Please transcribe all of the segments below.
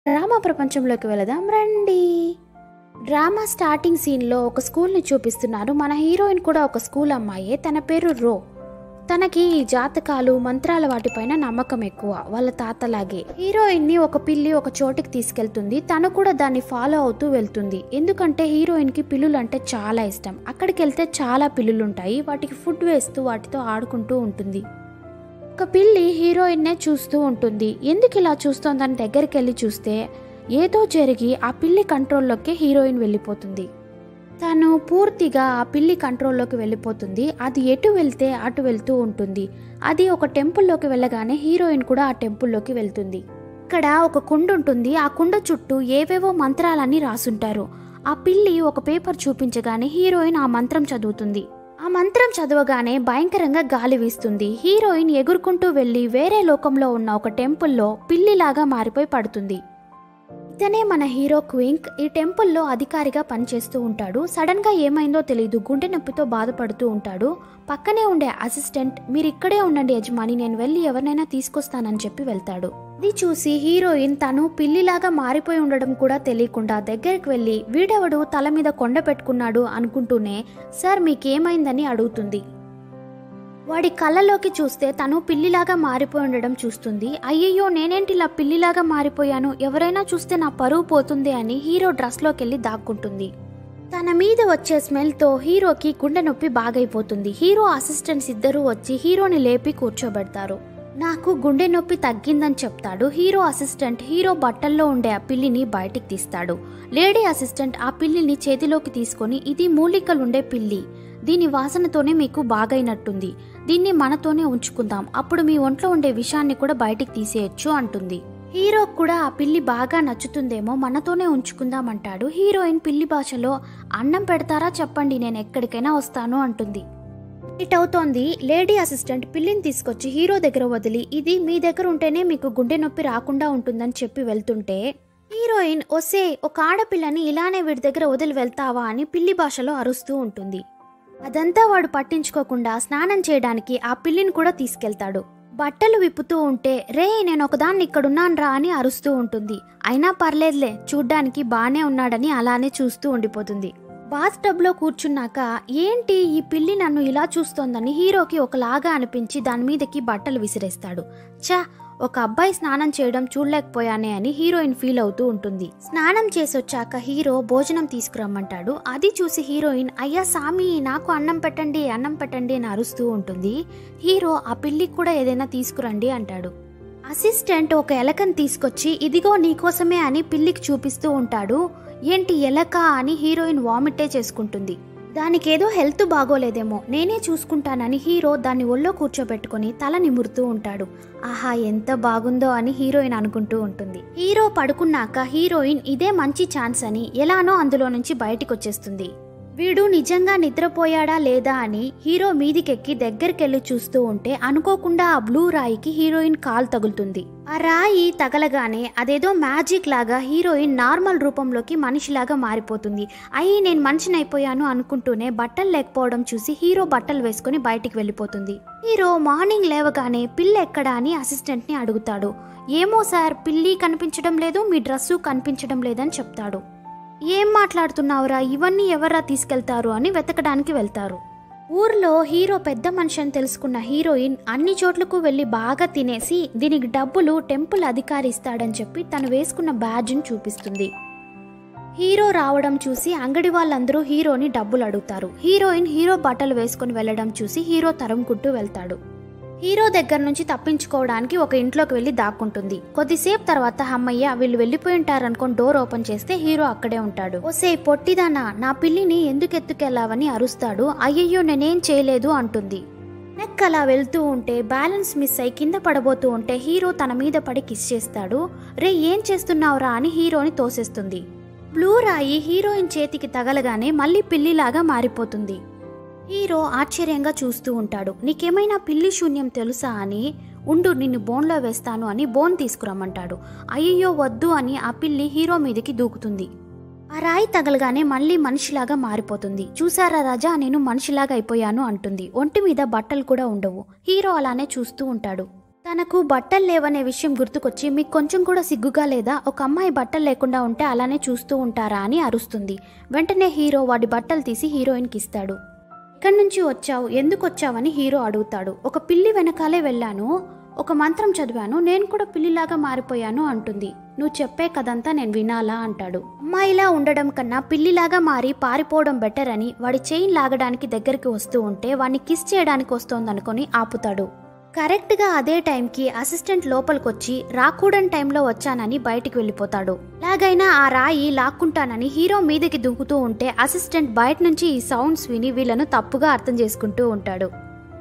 drama ప్రపంచంలోకి వెళదాం రండి డ్రామా స్టార్టింగ్ సీన్లో ఒక స్కూల్ని చూపిస్తున్నారు మన హీరోయిన్ కూడా ఒక స్కూల్ అమ్మాయే తన పేరు రో తనకి ఈ జాతకాలు మంత్రాల వాటిపైన నమ్మకం ఎక్కువ వాళ్ళ తాతలాగే హీరోయిన్ ని ఒక పిల్లి ఒక చోటికి తీసుకెళ్తుంది తను కూడా దాన్ని ఫాలో అవుతూ వెళ్తుంది ఎందుకంటే హీరోయిన్ కి పిల్లులు అంటే చాలా ఇష్టం అక్కడికి వెళ్తే చాలా పిల్లులు ఉంటాయి వాటికి ఫుడ్ వేస్తూ వాటితో ఆడుకుంటూ ఉంటుంది ఒక పిల్లి హీరోయిన్నే చూస్తూ ఉంటుంది ఎందుకు ఇలా చూస్తోందని దగ్గరికి వెళ్ళి చూస్తే ఏదో జరిగి ఆ పిల్లి కంట్రోల్లోకి హీరోయిన్ వెళ్ళిపోతుంది తను పూర్తిగా ఆ పిల్లి కంట్రోల్లోకి వెళ్ళిపోతుంది అది ఎటు వెళ్తే అటు వెళ్తూ ఉంటుంది అది ఒక టెంపుల్లోకి వెళ్ళగానే హీరోయిన్ కూడా ఆ టెంపుల్లోకి వెళ్తుంది ఇక్కడ ఒక కుండ ఉంటుంది ఆ కుండ చుట్టూ ఏవేవో మంత్రాలన్నీ రాసుంటారు ఆ పిల్లి ఒక పేపర్ చూపించగానే హీరోయిన్ ఆ మంత్రం చదువుతుంది ఆ మంత్రం చదవగానే భయంకరంగా గాలి వీస్తుంది హీరోయిన్ ఎగురుకుంటూ వెళ్ళి వేరే లోకంలో ఉన్న ఒక టెంపుల్లో పిల్లిలాగా మారిపోయి పడుతుంది ఇతనే మన హీరో క్వింక్ ఈ టెంపుల్లో అధికారిగా పనిచేస్తూ ఉంటాడు సడన్ గా ఏమైందో తెలియదు గుండె నొప్పితో బాధపడుతూ ఉంటాడు పక్కనే ఉండే అసిస్టెంట్ మీరు ఇక్కడే ఉండండి యజమాని నేను వెళ్ళి ఎవరినైనా తీసుకొస్తానని చెప్పి వెళ్తాడు ఇది చూసి హీరోయిన్ తను పిల్లిలాగా మారిపోయి ఉండడం కూడా తెలియకుండా దగ్గరికి వెళ్ళి వీడెవడు తల మీద కొండ పెట్టుకున్నాడు అనుకుంటూనే సార్ మీకేమైందని అడుగుతుంది వాడి కళ్ళలోకి చూస్తే తను పిల్లిలాగా మారిపోయి ఉండడం చూస్తుంది అయ్యయ్యో నేనేంటి ఇలా పిల్లిలాగా మారిపోయాను ఎవరైనా చూస్తే నా పరువు పోతుంది అని హీరో డ్రెస్లోకి వెళ్ళి దాక్కుంటుంది తన మీద వచ్చే స్మెల్తో హీరోకి గుండె నొప్పి బాగైపోతుంది హీరో అసిస్టెంట్స్ ఇద్దరూ వచ్చి హీరోని లేపి కూర్చోబెడతారు నాకు గుండె నొప్పి తగ్గిందని చెప్తాడు హీరో అసిస్టెంట్ హీరో బట్టల్లో ఉండే ఆ పిల్లిని బయటికి తీస్తాడు లేడీ అసిస్టెంట్ ఆ పిల్లిని చేతిలోకి తీసుకొని ఇది మూలికలుండే పిల్లి దీని వాసనతోనే మీకు బాగైనట్టుంది దీన్ని మనతోనే ఉంచుకుందాం అప్పుడు మీ ఒంట్లో ఉండే విషాన్ని కూడా బయటికి తీసేయొచ్చు అంటుంది హీరో కూడా ఆ పిల్లి బాగా నచ్చుతుందేమో మనతోనే ఉంచుకుందాం అంటాడు హీరోయిన్ పిల్లి భాషలో అన్నం పెడతారా చెప్పండి నేను ఎక్కడికైనా వస్తాను అంటుంది ఇట్ అవుతోంది లేడీ అసిస్టెంట్ పిల్లిని తీసుకొచ్చి హీరో దగ్గర వదిలి ఇది మీ దగ్గర ఉంటేనే మీకు గుండె నొప్పి రాకుండా ఉంటుందని చెప్పి వెళ్తుంటే హీరోయిన్ ఒసే ఒక ఆడపిల్లని ఇలానే వీడి దగ్గర వదిలి వెళ్తావా అని పిల్లి భాషలో అరుస్తూ ఉంటుంది అదంతా వాడు పట్టించుకోకుండా స్నానం చేయడానికి ఆ పిల్లిని కూడా తీసుకెళ్తాడు బట్టలు విప్పుతూ ఉంటే రే నేను ఒకదాన్ని ఇక్కడున్నాన్రా అని అరుస్తూ ఉంటుంది అయినా పర్లేదులే చూడ్డానికి బానే ఉన్నాడని అలానే చూస్తూ ఉండిపోతుంది బాత్ టబ్లో కూర్చున్నాక ఏంటి ఈ పిల్లి నన్ను ఇలా చూస్తోందని హీరోకి ఒకలాగా అనిపించి దాని మీదకి బట్టలు విసిరేస్తాడు చా ఒక అబ్బాయి స్నానం చేయడం చూడలేకపోయానే అని హీరోయిన్ ఫీల్ అవుతూ ఉంటుంది స్నానం చేసొచ్చాక హీరో భోజనం తీసుకురమ్మంటాడు అది చూసి హీరోయిన్ అయ్యా సామి నాకు అన్నం పెట్టండి అన్నం పెట్టండి అని అరుస్తూ ఉంటుంది హీరో ఆ పిల్లికి కూడా ఏదైనా తీసుకురండి అంటాడు అసిస్టెంట్ ఒక ఎలకని తీసుకొచ్చి ఇదిగో నీకోసమే అని పిల్లికి చూపిస్తూ ఉంటాడు ఏంటి ఎలక అని హీరోయిన్ వామిటే చేసుకుంటుంది దానికేదో హెల్త్ బాగోలేదేమో నేనే చూసుకుంటానని హీరో దాన్ని ఒళ్ళో కూర్చోబెట్టుకొని తల నిమురుతూ ఉంటాడు ఆహా ఎంత బాగుందో అని హీరోయిన్ అనుకుంటూ ఉంటుంది హీరో పడుకున్నాక హీరోయిన్ ఇదే మంచి ఛాన్స్ అని ఎలానో అందులో నుంచి బయటికి వచ్చేస్తుంది వీడు నిజంగా నిద్రపోయాడా లేదా అని హీరో మీదికెక్కి దగ్గరికెళ్ళి చూస్తూ ఉంటే అనుకోకుండా ఆ బ్లూ రాయికి హీరోయిన్ కాల్ తగులుతుంది ఆ రాయి తగలగానే అదేదో మ్యాజిక్ లాగా హీరోయిన్ నార్మల్ రూపంలోకి మనిషిలాగా మారిపోతుంది అయ్యి నేను మనిషిని అయిపోయాను అనుకుంటూనే బట్టలు లేకపోవడం చూసి హీరో బట్టలు వేసుకుని బయటికి వెళ్ళిపోతుంది హీరో మార్నింగ్ లేవగానే పిల్ల ఎక్కడా అని అసిస్టెంట్ని అడుగుతాడు ఏమో సార్ పిల్లి కనిపించడం లేదు మీ డ్రెస్సు కనిపించడం లేదని చెప్తాడు ఏం మాట్లాడుతున్నావురా ఇవన్నీ ఎవర్రా తీసుకెళ్తారు అని వెతకడానికి వెళ్తారు ఊర్లో హీరో పెద్ద మనిషి అని తెలుసుకున్న హీరోయిన్ అన్ని చోట్లకు వెళ్ళి బాగా తినేసి దీనికి డబ్బులు టెంపుల్ అధికారి ఇస్తాడని చెప్పి తను వేసుకున్న బ్యాడ్జ్ని చూపిస్తుంది హీరో రావడం చూసి అంగడి వాళ్ళందరూ హీరోని డబ్బులు అడుగుతారు హీరోయిన్ హీరో బట్టలు వేసుకుని వెళ్ళడం చూసి హీరో తరుముకుంటూ వెళ్తాడు హీరో దగ్గర నుంచి తప్పించుకోవడానికి ఒక ఇంట్లోకి వెళ్ళి దాక్కుంటుంది కొద్దిసేపు తర్వాత అమ్మయ్య వీళ్ళు వెళ్ళిపోయి ఉంటారనుకొని డోర్ ఓపెన్ చేస్తే హీరో అక్కడే ఉంటాడు ఓసే పొట్టిదానా నా పిల్లిని ఎందుకు ఎత్తుకెళ్ళావని అరుస్తాడు అయ్యయ్యో నేనేం చేయలేదు అంటుంది నెక్ అలా వెళ్తూ ఉంటే బ్యాలెన్స్ మిస్ అయి కింద పడబోతూ ఉంటే హీరో తన మీద పడి కిస్ చేస్తాడు రే ఏం చేస్తున్నావురా అని హీరోని తోసేస్తుంది బ్లూ రాయి హీరోయిన్ చేతికి తగలగానే మళ్ళీ పిల్లిలాగా మారిపోతుంది హీరో ఆశ్చర్యంగా చూస్తూ ఉంటాడు నీకేమైనా పిల్లి శూన్యం తెలుసా అని ఉండు నిన్ను బోన్లో వేస్తాను అని బోన్ తీసుకురమ్మంటాడు అయ్యయ్యో వద్దు అని ఆ పిల్లి హీరో మీదకి దూకుతుంది ఆ రాయి తగలగానే మళ్ళీ మనిషిలాగా మారిపోతుంది చూసారా రాజా నేను మనిషిలాగా అయిపోయాను అంటుంది ఒంటి మీద బట్టలు కూడా ఉండవు హీరో అలానే చూస్తూ ఉంటాడు తనకు బట్టలు లేవనే విషయం గుర్తుకొచ్చి మీకు కొంచెం కూడా సిగ్గుగా లేదా ఒక అమ్మాయి బట్టలు లేకుండా ఉంటే అలానే చూస్తూ ఉంటారా అని అరుస్తుంది వెంటనే హీరో వాడి బట్టలు తీసి హీరోయిన్కి ఇస్తాడు ఎక్కడి నుంచి వచ్చావు ఎందుకు వచ్చావని హీరో అడుగుతాడు ఒక పిల్లి వెనకాలే వెళ్ళాను ఒక మంత్రం చదివాను నేను కూడా పిల్లిలాగా మారిపోయాను అంటుంది నువ్వు చెప్పే కదంతా నేను వినాలా అంటాడు అమ్మాయిలా ఉండడం కన్నా పిల్లిలాగా మారి పారిపోవడం బెటర్ అని వాడి చైన్ లాగడానికి దగ్గరికి వస్తూ ఉంటే వాడిని కిస్ చేయడానికి వస్తోందనుకొని ఆపుతాడు కరెక్ట్గా అదే టైంకి అసిస్టెంట్ లోపలికొచ్చి రాకూడని టైంలో వచ్చానని బయటికి వెళ్ళిపోతాడు లాగైనా ఆ రాయి లాక్కుంటానని హీరో మీదకి దుంకుతూ ఉంటే అసిస్టెంట్ బయట నుంచి ఈ సౌండ్స్ విని వీళ్ళను తప్పుగా అర్థం చేసుకుంటూ ఉంటాడు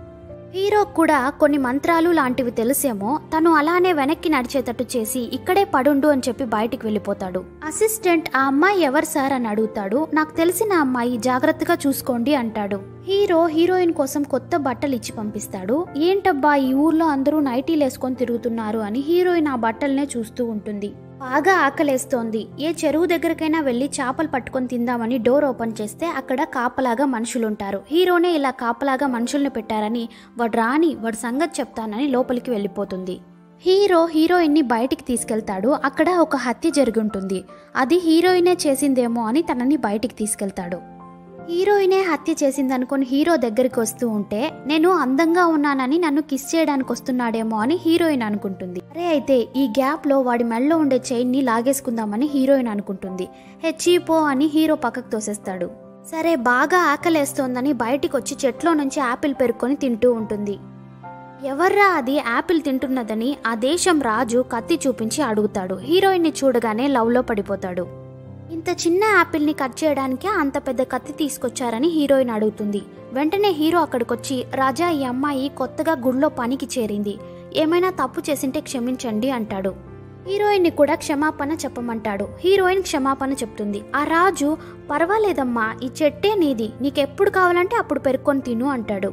హీరో కూడా కొన్ని మంత్రాలు లాంటివి తెలిసేమో తను అలానే వెనక్కి నడిచేటట్టు చేసి ఇక్కడే పడుండు అని చెప్పి బయటికి వెళ్ళిపోతాడు అసిస్టెంట్ ఆ అమ్మాయి ఎవరు సార్ అని అడుగుతాడు నాకు తెలిసిన అమ్మాయి జాగ్రత్తగా చూసుకోండి అంటాడు హీరో హీరోయిన్ కోసం కొత్త బట్టలు ఇచ్చి పంపిస్తాడు ఏంటబ్బా ఈ ఊర్లో అందరూ నైటీలు వేసుకొని తిరుగుతున్నారు అని హీరోయిన్ ఆ బట్టలనే చూస్తూ ఉంటుంది బాగా ఆకలేస్తోంది ఏ చెరువు దగ్గరకైనా వెళ్ళి చేపలు పట్టుకొని తిందామని డోర్ ఓపెన్ చేస్తే అక్కడ కాపలాగా మనుషులుంటారు హీరోనే ఇలా కాపలాగా మనుషుల్ని పెట్టారని వాడు రాని వాడి సంగతి చెప్తానని లోపలికి వెళ్ళిపోతుంది హీరో హీరోయిన్ని బయటికి తీసుకెళ్తాడు అక్కడ ఒక హత్య జరిగి ఉంటుంది అది హీరోయినే చేసిందేమో అని తనని బయటికి తీసుకెళ్తాడు హీరోయినే హత్య చేసిందనుకొని హీరో దగ్గరికి వస్తూ ఉంటే నేను అందంగా ఉన్నానని నన్ను కిస్ చేయడానికి వస్తున్నాడేమో అని హీరోయిన్ అనుకుంటుంది అరే అయితే ఈ గ్యాప్ లో వాడి మెడలో ఉండే చైన్ ని లాగేసుకుందామని హీరోయిన్ అనుకుంటుంది హెచ్చిపో అని హీరో పక్కకు తోసేస్తాడు సరే బాగా ఆకలేస్తోందని బయటికి వచ్చి చెట్లో నుంచి యాపిల్ పెరుక్కొని తింటూ ఉంటుంది ఎవర్రా అది యాపిల్ తింటున్నదని ఆ దేశం రాజు కత్తి చూపించి అడుగుతాడు హీరోయిన్ని చూడగానే లవ్లో పడిపోతాడు ఇంత చిన్న యాపిల్ని కట్ చేయడానికే అంత పెద్ద కత్తి తీసుకొచ్చారని హీరోయిన్ అడుగుతుంది వెంటనే హీరో అక్కడికొచ్చి రాజా ఈ అమ్మాయి కొత్తగా గుడిలో పనికి చేరింది ఏమైనా తప్పు చేసింటే క్షమించండి అంటాడు హీరోయిన్ని కూడా క్షమాపణ చెప్పమంటాడు హీరోయిన్ క్షమాపణ చెప్తుంది ఆ రాజు పర్వాలేదమ్మా ఈ చెట్టే నీది నీకెప్పుడు కావాలంటే అప్పుడు పెరుక్కొని తిను అంటాడు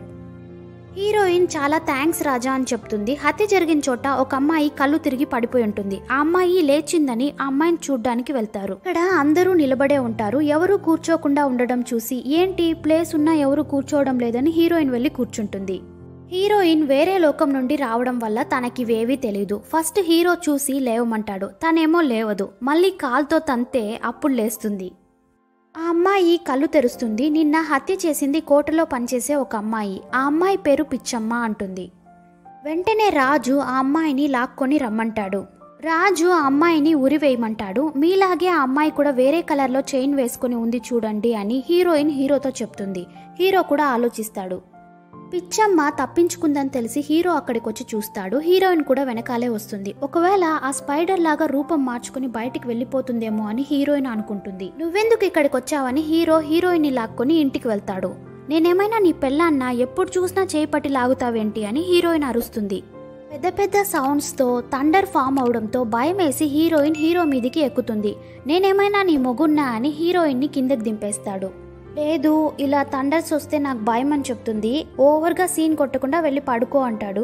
హీరోయిన్ చాలా థ్యాంక్స్ రాజా అని చెప్తుంది హత్య జరిగిన చోట ఒక అమ్మాయి కళ్ళు తిరిగి పడిపోయి ఉంటుంది ఆ అమ్మాయి లేచిందని ఆ అమ్మాయిని చూడ్డానికి వెళ్తారు ఇక్కడ అందరూ నిలబడే ఉంటారు ఎవరు కూర్చోకుండా ఉండడం చూసి ఏంటి ప్లేస్ ఉన్నా ఎవరు కూర్చోవడం లేదని హీరోయిన్ వెళ్ళి కూర్చుంటుంది హీరోయిన్ వేరే లోకం నుండి రావడం వల్ల తనకివేవీ తెలీదు ఫస్ట్ హీరో చూసి లేవమంటాడు తనేమో లేవదు మళ్ళీ కాల్తో తంతే అప్పుడు లేస్తుంది ఆ అమ్మాయి కళ్ళు తెరుస్తుంది నిన్న హత్య చేసింది కోటలో పనిచేసే ఒక అమ్మాయి ఆ అమ్మాయి పేరు పిచ్చమ్మ అంటుంది వెంటనే రాజు ఆ అమ్మాయిని లాక్కొని రమ్మంటాడు రాజు ఆ అమ్మాయిని ఉరివేయమంటాడు మీలాగే ఆ అమ్మాయి కూడా వేరే కలర్లో చైన్ వేసుకుని ఉంది చూడండి అని హీరోయిన్ హీరోతో చెప్తుంది హీరో కూడా ఆలోచిస్తాడు పిచ్చమ్మ తప్పించుకుందని తెలిసి హీరో అక్కడికి వచ్చి చూస్తాడు హీరోయిన్ కూడా వెనకాలే వస్తుంది ఒకవేళ ఆ స్పైడర్ లాగా రూపం మార్చుకుని బయటికి వెళ్ళిపోతుందేమో అని హీరోయిన్ అనుకుంటుంది నువ్వెందుకు ఇక్కడికి వచ్చావని హీరో హీరోయిన్ని లాక్కొని ఇంటికి వెళ్తాడు నేనేమైనా నీ పెళ్ళాన్న ఎప్పుడు చూసినా చేయి పట్టి లాగుతావేంటి అని హీరోయిన్ అరుస్తుంది పెద్ద పెద్ద సౌండ్స్తో థండర్ ఫామ్ అవడంతో భయం వేసి హీరోయిన్ హీరో మీదికి ఎక్కుతుంది నేనేమైనా నీ మొగున్నా అని హీరోయిన్ని కిందకి దింపేస్తాడు లేదు ఇలా థండర్స్ వస్తే నాకు భయం అని చెప్తుంది ఓవర్గా సీన్ కొట్టకుండా వెళ్ళి పడుకో అంటాడు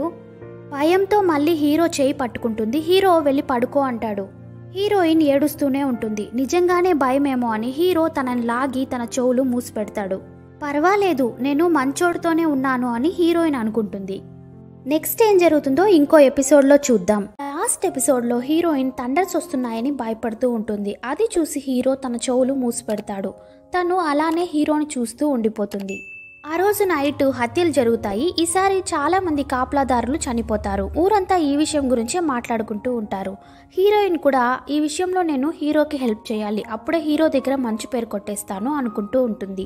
భయంతో మళ్ళీ హీరో చేయి పట్టుకుంటుంది హీరో వెళ్ళి పడుకో అంటాడు హీరోయిన్ ఏడుస్తూనే ఉంటుంది నిజంగానే భయమేమో అని హీరో తనని లాగి తన చెవులు మూసిపెడతాడు పర్వాలేదు నేను మంచోడితోనే ఉన్నాను అని హీరోయిన్ అనుకుంటుంది నెక్స్ట్ ఏం జరుగుతుందో ఇంకో ఎపిసోడ్లో చూద్దాం లాస్ట్ ఎపిసోడ్లో హీరోయిన్ థండర్స్ వస్తున్నాయని భయపడుతూ ఉంటుంది అది చూసి హీరో తన చెవులు మూసిపెడతాడు తను అలానే హీరోని చూస్తూ ఉండిపోతుంది ఆ రోజు నైట్ హత్యలు జరుగుతాయి ఈసారి చాలా మంది కాపలాదారులు చనిపోతారు ఊరంతా ఈ విషయం గురించే మాట్లాడుకుంటూ ఉంటారు హీరోయిన్ కూడా ఈ విషయంలో నేను హీరోకి హెల్ప్ చేయాలి అప్పుడే హీరో దగ్గర మంచి పేరు కొట్టేస్తాను అనుకుంటూ ఉంటుంది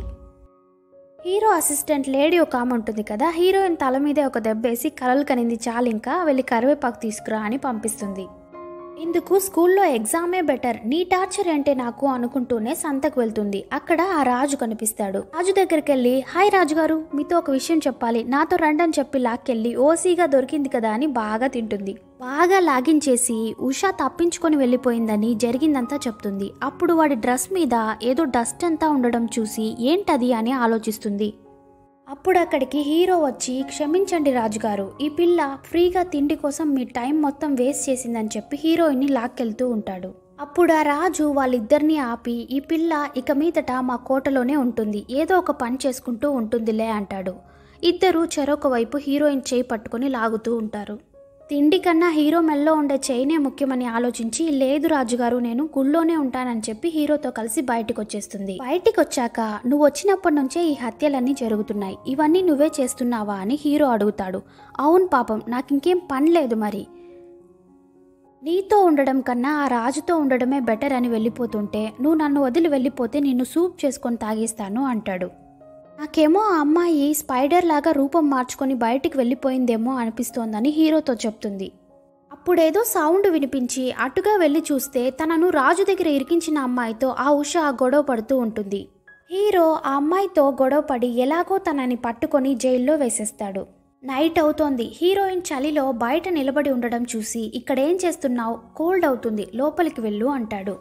హీరో అసిస్టెంట్ లేడీ ఒక ఆమె ఉంటుంది కదా హీరోయిన్ తల మీదే ఒక దెబ్బేసి కలలు కనింది చాలు ఇంకా వెళ్ళి కరివేపాకు తీసుకురా అని పంపిస్తుంది ఇందుకు స్కూల్లో ఎగ్జామే బెటర్ నీ టార్చర్ అంటే నాకు అనుకుంటూనే సంతకు వెళ్తుంది అక్కడ ఆ రాజు కనిపిస్తాడు రాజు దగ్గరికి వెళ్ళి హాయ్ రాజు గారు మీతో ఒక విషయం చెప్పాలి నాతో రండని చెప్పి లాక్కెళ్ళి ఓసీగా దొరికింది కదా అని బాగా తింటుంది బాగా లాగించేసి ఉషా తప్పించుకొని వెళ్ళిపోయిందని జరిగిందంతా చెప్తుంది అప్పుడు వాడి డ్రెస్ మీద ఏదో డస్ట్ అంతా ఉండడం చూసి ఏంటది అని ఆలోచిస్తుంది అప్పుడు అక్కడికి హీరో వచ్చి క్షమించండి రాజుగారు ఈ పిల్ల ఫ్రీగా తిండి కోసం మీ టైం మొత్తం వేస్ట్ చేసిందని చెప్పి హీరోయిన్ని లాక్కెళ్తూ ఉంటాడు అప్పుడు ఆ రాజు వాళ్ళిద్దరిని ఆపి ఈ పిల్ల ఇక మీదట మా కోటలోనే ఉంటుంది ఏదో ఒక పని చేసుకుంటూ ఉంటుందిలే అంటాడు ఇద్దరు చెరొక వైపు హీరోయిన్ చేయి పట్టుకొని లాగుతూ ఉంటారు తిండి కన్నా హీరో మెల్లో ఉండే చైనే ముఖ్యమని ఆలోచించి లేదు రాజుగారు నేను గుళ్ళోనే ఉంటానని చెప్పి హీరోతో కలిసి బయటకు వచ్చేస్తుంది బయటికి వచ్చాక నువ్వు వచ్చినప్పటి నుంచే ఈ హత్యలన్నీ జరుగుతున్నాయి ఇవన్నీ నువ్వే చేస్తున్నావా అని హీరో అడుగుతాడు అవును పాపం నాకు ఇంకేం పని లేదు మరి నీతో ఉండడం కన్నా ఆ రాజుతో ఉండడమే బెటర్ అని వెళ్ళిపోతుంటే నువ్వు నన్ను వదిలి వెళ్ళిపోతే నిన్ను సూప్ చేసుకొని తాగేస్తాను అంటాడు నాకేమో ఆ అమ్మాయి స్పైడర్ లాగా రూపం మార్చుకొని బయటికి వెళ్ళిపోయిందేమో అనిపిస్తోందని హీరోతో చెప్తుంది అప్పుడేదో సౌండ్ వినిపించి అటుగా వెళ్ళి చూస్తే తనను రాజు దగ్గర ఇరికించిన అమ్మాయితో ఆ ఉష గొడవ పడుతూ ఉంటుంది హీరో ఆ అమ్మాయితో గొడవ పడి ఎలాగో తనని పట్టుకొని జైల్లో వేసేస్తాడు నైట్ అవుతోంది హీరోయిన్ చలిలో బయట నిలబడి ఉండడం చూసి ఇక్కడేం చేస్తున్నావు కోల్డ్ అవుతుంది లోపలికి వెళ్ళు అంటాడు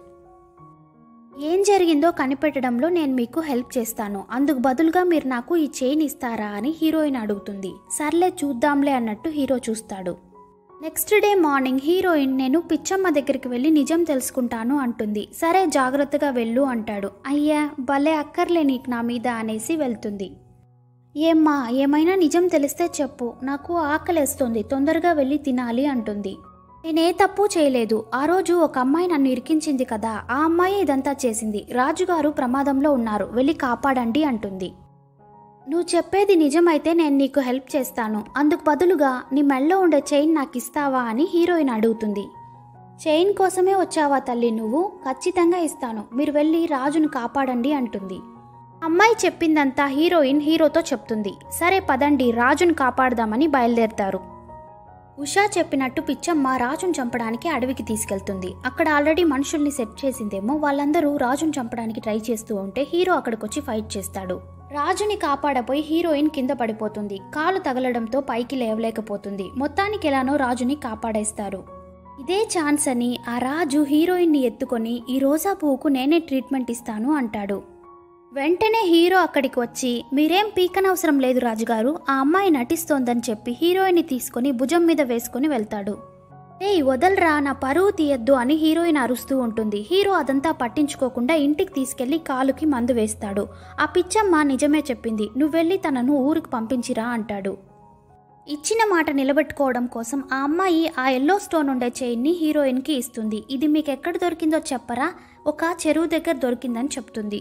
ఏం జరిగిందో కనిపెట్టడంలో నేను మీకు హెల్ప్ చేస్తాను అందుకు బదులుగా మీరు నాకు ఈ చైన్ ఇస్తారా అని హీరోయిన్ అడుగుతుంది సర్లే చూద్దాంలే అన్నట్టు హీరో చూస్తాడు నెక్స్ట్ డే మార్నింగ్ హీరోయిన్ నేను పిచ్చమ్మ దగ్గరికి వెళ్ళి నిజం తెలుసుకుంటాను అంటుంది సరే జాగ్రత్తగా వెళ్ళు అంటాడు అయ్యా భలే అక్కర్లే నీకు నా మీద అనేసి వెళ్తుంది ఏమ్మా ఏమైనా నిజం తెలిస్తే చెప్పు నాకు ఆకలేస్తుంది తొందరగా వెళ్ళి తినాలి అంటుంది నేనే తప్పు చేయలేదు ఆ రోజు ఒక అమ్మాయి నన్ను ఇరికించింది కదా ఆ అమ్మాయి ఇదంతా చేసింది రాజుగారు ప్రమాదంలో ఉన్నారు వెళ్ళి కాపాడండి అంటుంది నువ్వు చెప్పేది నిజమైతే నేను నీకు హెల్ప్ చేస్తాను అందుకు బదులుగా నీ మెళ్ళో ఉండే చైన్ నాకు ఇస్తావా అని హీరోయిన్ అడుగుతుంది చైన్ కోసమే వచ్చావా తల్లి నువ్వు ఖచ్చితంగా ఇస్తాను మీరు వెళ్ళి రాజును కాపాడండి అంటుంది అమ్మాయి చెప్పిందంతా హీరోయిన్ హీరోతో చెప్తుంది సరే పదండి రాజును కాపాడదామని బయలుదేరతారు ఉషా చెప్పినట్టు పిచ్చమ్మ రాజును చంపడానికి అడవికి తీసుకెళ్తుంది అక్కడ ఆల్రెడీ మనుషుల్ని సెట్ చేసిందేమో వాళ్ళందరూ రాజును చంపడానికి ట్రై చేస్తూ ఉంటే హీరో అక్కడికొచ్చి ఫైట్ చేస్తాడు రాజుని కాపాడపోయి హీరోయిన్ కింద పడిపోతుంది కాలు తగలడంతో పైకి లేవలేకపోతుంది మొత్తానికి ఎలానో రాజుని కాపాడేస్తారు ఇదే ఛాన్స్ అని ఆ రాజు హీరోయిన్ని ఎత్తుకొని ఈ రోజా పువ్వుకు నేనే ట్రీట్మెంట్ ఇస్తాను అంటాడు వెంటనే హీరో అక్కడికి వచ్చి మీరేం పీకనవసరం లేదు రాజుగారు ఆ అమ్మాయి నటిస్తోందని చెప్పి హీరోయిన్ని తీసుకొని భుజం మీద వేసుకుని వెళ్తాడు ఏయ్ వదలరా నా పరువు తీయద్దు అని హీరోయిన్ అరుస్తూ ఉంటుంది హీరో అదంతా పట్టించుకోకుండా ఇంటికి తీసుకెళ్లి కాలుకి మందు వేస్తాడు ఆ పిచ్చమ్మ నిజమే చెప్పింది నువ్వెళ్ళి తనను ఊరికి పంపించిరా అంటాడు ఇచ్చిన మాట నిలబెట్టుకోవడం కోసం ఆ అమ్మాయి ఆ ఎల్లో స్టోన్ ఉండే చైన్ని హీరోయిన్కి ఇస్తుంది ఇది మీకు ఎక్కడ దొరికిందో చెప్పరా ఒక చెరువు దగ్గర దొరికిందని చెప్తుంది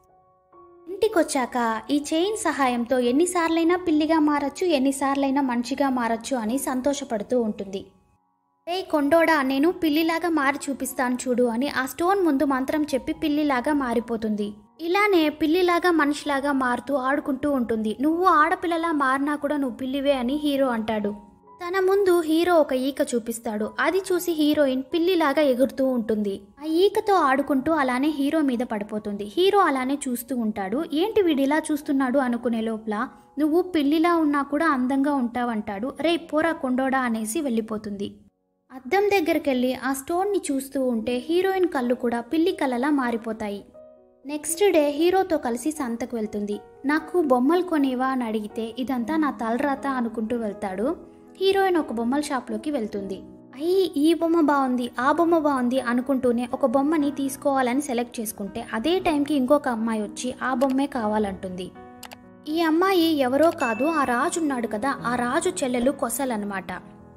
ఇంటికొచ్చాక ఈ చైన్ సహాయంతో ఎన్నిసార్లైనా పిల్లిగా మారచ్చు ఎన్నిసార్లైనా మనిషిగా మారచ్చు అని సంతోషపడుతూ ఉంటుంది రే కొండోడా నేను పిల్లిలాగా మారి చూపిస్తాను చూడు అని ఆ స్టోన్ ముందు మంత్రం చెప్పి పిల్లిలాగా మారిపోతుంది ఇలానే పిల్లిలాగా మనిషిలాగా మారుతూ ఆడుకుంటూ ఉంటుంది నువ్వు ఆడపిల్లలా మారినా కూడా నువ్వు పిల్లివే అని హీరో అంటాడు తన ముందు హీరో ఒక ఈక చూపిస్తాడు అది చూసి హీరోయిన్ పిల్లిలాగా ఎగురుతూ ఉంటుంది ఆ ఈకతో ఆడుకుంటూ అలానే హీరో మీద పడిపోతుంది హీరో అలానే చూస్తూ ఉంటాడు ఏంటి వీడిలా చూస్తున్నాడు అనుకునే లోపల నువ్వు పిల్లిలా ఉన్నా కూడా అందంగా ఉంటావంటాడు రే పోరా కొండోడా అనేసి వెళ్ళిపోతుంది అద్దం దగ్గరికి ఆ స్టోన్ని చూస్తూ ఉంటే హీరోయిన్ కళ్ళు కూడా పిల్లి కళ్ళలా మారిపోతాయి నెక్స్ట్ డే హీరోతో కలిసి సంతకు వెళ్తుంది నాకు బొమ్మలు కొనేవా అని అడిగితే ఇదంతా నా తలరాత అనుకుంటూ వెళ్తాడు హీరోయిన్ ఒక బొమ్మల షాప్లోకి వెళ్తుంది అయ్యి ఈ బొమ్మ బాగుంది ఆ బొమ్మ బాగుంది అనుకుంటూనే ఒక బొమ్మని తీసుకోవాలని సెలెక్ట్ చేసుకుంటే అదే టైంకి ఇంకొక అమ్మాయి వచ్చి ఆ బొమ్మే కావాలంటుంది ఈ అమ్మాయి ఎవరో కాదు ఆ రాజు ఉన్నాడు కదా ఆ రాజు చెల్లెలు కొసలన్నమాట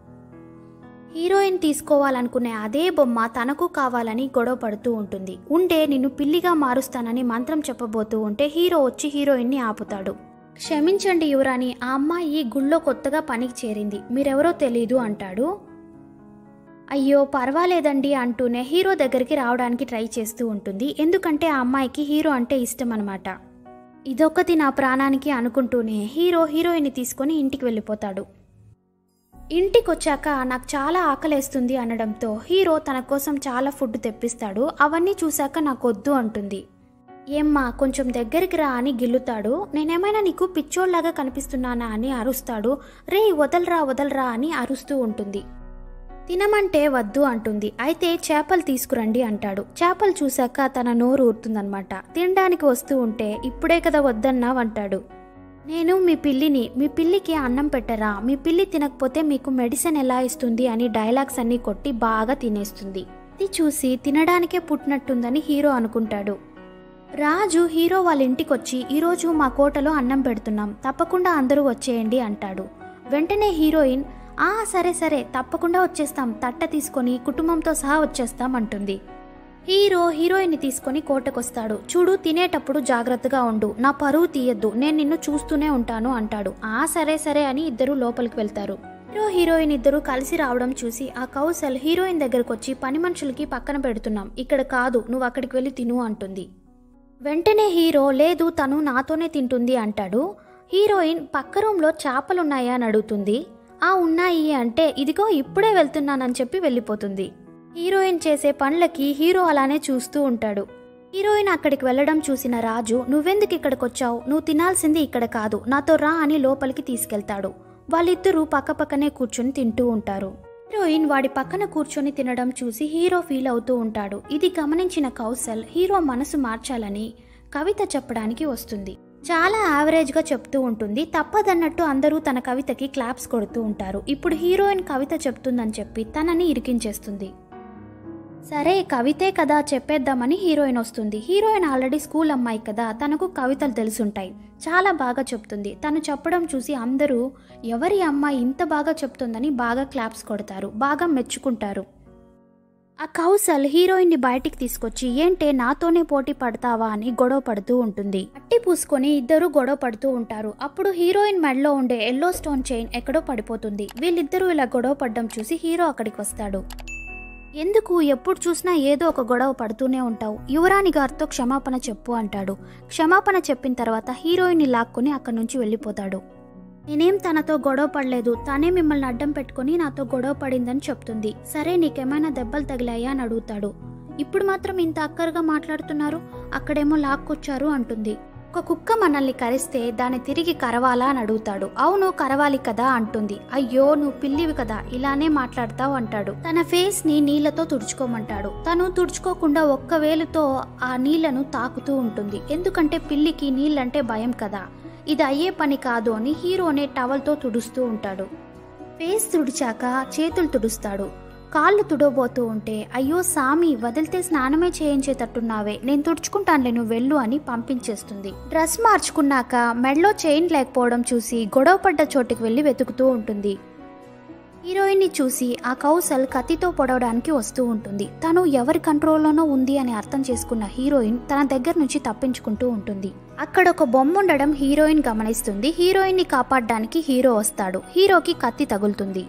హీరోయిన్ తీసుకోవాలనుకునే అదే బొమ్మ తనకు కావాలని గొడవ పడుతూ ఉంటుంది ఉంటే నిన్ను పిల్లిగా మారుస్తానని మంత్రం చెప్పబోతూ ఉంటే హీరో వచ్చి హీరోయిన్ని ఆపుతాడు క్షమించండి యువరాణి ఆ అమ్మాయి గుళ్ళో కొత్తగా పనికి చేరింది మీరెవరో తెలీదు అంటాడు అయ్యో పర్వాలేదండి అంటూనే హీరో దగ్గరికి రావడానికి ట్రై చేస్తూ ఉంటుంది ఎందుకంటే ఆ అమ్మాయికి హీరో అంటే ఇష్టం అనమాట ఇదొక్కటి నా ప్రాణానికి అనుకుంటూనే హీరో హీరోయిన్ని తీసుకొని ఇంటికి వెళ్ళిపోతాడు ఇంటికి వచ్చాక నాకు చాలా ఆకలేస్తుంది అనడంతో హీరో తన కోసం చాలా ఫుడ్ తెప్పిస్తాడు అవన్నీ చూశాక నాకు వద్దు అంటుంది ఏమ్మా కొంచెం దగ్గరికి రా అని గిల్లుతాడు నేనేమైనా నీకు పిచ్చోళ్లాగా కనిపిస్తున్నానా అని అరుస్తాడు రే వదలరా వదలరా అని అరుస్తూ ఉంటుంది తినమంటే వద్దు అంటుంది అయితే చేపలు తీసుకురండి అంటాడు చేపలు చూశాక తన నోరు ఊరుతుందనమాట తినడానికి వస్తూ ఉంటే ఇప్పుడే కదా వద్దన్నావు అంటాడు నేను మీ పిల్లిని మీ పిల్లికి అన్నం పెట్టరా మీ పిల్లి తినకపోతే మీకు మెడిసిన్ ఎలా ఇస్తుంది అని డైలాగ్స్ అన్నీ కొట్టి బాగా తినేస్తుంది ఇది చూసి తినడానికే పుట్టినట్టుందని హీరో అనుకుంటాడు రాజు హీరో వాళ్ళ ఇంటికొచ్చి ఈరోజు మా కోటలో అన్నం పెడుతున్నాం తప్పకుండా అందరూ వచ్చేయండి అంటాడు వెంటనే హీరోయిన్ ఆ సరే సరే తప్పకుండా వచ్చేస్తాం తట్ట తీసుకొని కుటుంబంతో సహా వచ్చేస్తాం అంటుంది హీరో హీరోయిన్ని తీసుకొని కోటకొస్తాడు చూడు తినేటప్పుడు జాగ్రత్తగా ఉండు నా పరువు తీయద్దు నేను నిన్ను చూస్తూనే ఉంటాను అంటాడు ఆ సరే సరే అని ఇద్దరు లోపలికి వెళ్తారు హీరో హీరోయిన్ ఇద్దరు కలిసి రావడం చూసి ఆ కౌశల్ హీరోయిన్ దగ్గరకు వచ్చి పని మనుషులకి పక్కన పెడుతున్నాం ఇక్కడ కాదు నువ్వు అక్కడికి వెళ్ళి తిను అంటుంది వెంటనే హీరో లేదు తను నాతోనే తింటుంది అంటాడు హీరోయిన్ పక్క రూమ్లో చేపలున్నాయా అని అడుగుతుంది ఆ ఉన్నాయి అంటే ఇదిగో ఇప్పుడే వెళ్తున్నానని చెప్పి వెళ్ళిపోతుంది హీరోయిన్ చేసే పనులకి హీరో అలానే చూస్తూ ఉంటాడు హీరోయిన్ అక్కడికి వెళ్ళడం చూసిన రాజు నువ్వెందుకు ఇక్కడికి వచ్చావు నువ్వు తినాల్సింది ఇక్కడ కాదు నాతో రా అని లోపలికి తీసుకెళ్తాడు వాళ్ళిద్దరూ పక్కపక్కనే కూర్చొని తింటూ ఉంటారు హీరోయిన్ వాడి పక్కన కూర్చొని తినడం చూసి హీరో ఫీల్ అవుతూ ఉంటాడు ఇది గమనించిన కౌశల్ హీరో మనసు మార్చాలని కవిత చెప్పడానికి వస్తుంది చాలా యావరేజ్గా చెప్తూ ఉంటుంది తప్పదన్నట్టు అందరూ తన కవితకి క్లాప్స్ కొడుతూ ఉంటారు ఇప్పుడు హీరోయిన్ కవిత చెప్తుందని చెప్పి తనని ఇరికించేస్తుంది సరే కవితే కదా చెప్పేద్దామని హీరోయిన్ వస్తుంది హీరోయిన్ ఆల్రెడీ స్కూల్ అమ్మాయి కదా తనకు కవితలు తెలుసుంటాయి చాలా బాగా చెప్తుంది తను చెప్పడం చూసి అందరూ ఎవరి అమ్మాయి ఇంత బాగా చెప్తుందని బాగా క్లాప్స్ కొడతారు బాగా మెచ్చుకుంటారు ఆ కౌసల్ హీరోయిన్ని బయటికి తీసుకొచ్చి ఏంటే నాతోనే పోటీ పడతావా అని గొడవ పడుతూ ఉంటుంది అట్టి పూసుకొని ఇద్దరు గొడవ పడుతూ ఉంటారు అప్పుడు హీరోయిన్ మెడలో ఉండే ఎల్లో స్టోన్ చైన్ ఎక్కడో పడిపోతుంది వీళ్ళిద్దరూ ఇలా గొడవ పడడం చూసి హీరో అక్కడికి వస్తాడు ఎందుకు ఎప్పుడు చూసినా ఏదో ఒక గొడవ పడుతూనే ఉంటావు యువరాణి గారితో క్షమాపణ చెప్పు అంటాడు క్షమాపణ చెప్పిన తర్వాత హీరోయిన్ని లాక్కొని అక్కడి నుంచి వెళ్ళిపోతాడు నేనేం తనతో గొడవ పడలేదు తనే మిమ్మల్ని అడ్డం పెట్టుకొని నాతో గొడవ పడిందని చెప్తుంది సరే నీకేమైనా దెబ్బలు తగిలాయా అని అడుగుతాడు ఇప్పుడు మాత్రం ఇంత అక్కరగా మాట్లాడుతున్నారు అక్కడేమో లాక్కొచ్చారు అంటుంది ఒక కుక్క మనల్ని కరిస్తే దాన్ని తిరిగి కరవాలా అని అడుగుతాడు అవును కరవాలి కదా అంటుంది అయ్యో నువ్వు పిల్లివి కదా ఇలానే మాట్లాడతావు అంటాడు తన ఫేస్ ని నీళ్లతో తుడుచుకోమంటాడు తను తుడుచుకోకుండా ఒక్క వేలుతో ఆ నీళ్లను తాకుతూ ఉంటుంది ఎందుకంటే పిల్లికి నీళ్ళంటే భయం కదా ఇది అయ్యే పని కాదు అని హీరోనే టవల్తో తుడుస్తూ ఉంటాడు ఫేస్ తుడిచాక చేతులు తుడుస్తాడు కాళ్ళు తుడవబోతూ ఉంటే అయ్యో సామి వదిలితే స్నానమే చేయించేటట్టున్నావే నేను తుడుచుకుంటానులే నువ్వు వెళ్ళు అని పంపించేస్తుంది డ్రెస్ మార్చుకున్నాక మెడలో చైన్ లేకపోవడం చూసి గొడవ పడ్డ చోటుకి వెళ్ళి వెతుకుతూ ఉంటుంది హీరోయిన్ని చూసి ఆ కౌసల్ కత్తితో పొడవడానికి వస్తూ ఉంటుంది తను ఎవరి కంట్రోల్లోనో ఉంది అని అర్థం చేసుకున్న హీరోయిన్ తన దగ్గర నుంచి తప్పించుకుంటూ ఉంటుంది అక్కడ ఒక బొమ్మ ఉండడం హీరోయిన్ గమనిస్తుంది హీరోయిన్ని కాపాడడానికి హీరో వస్తాడు హీరోకి కత్తి తగులుతుంది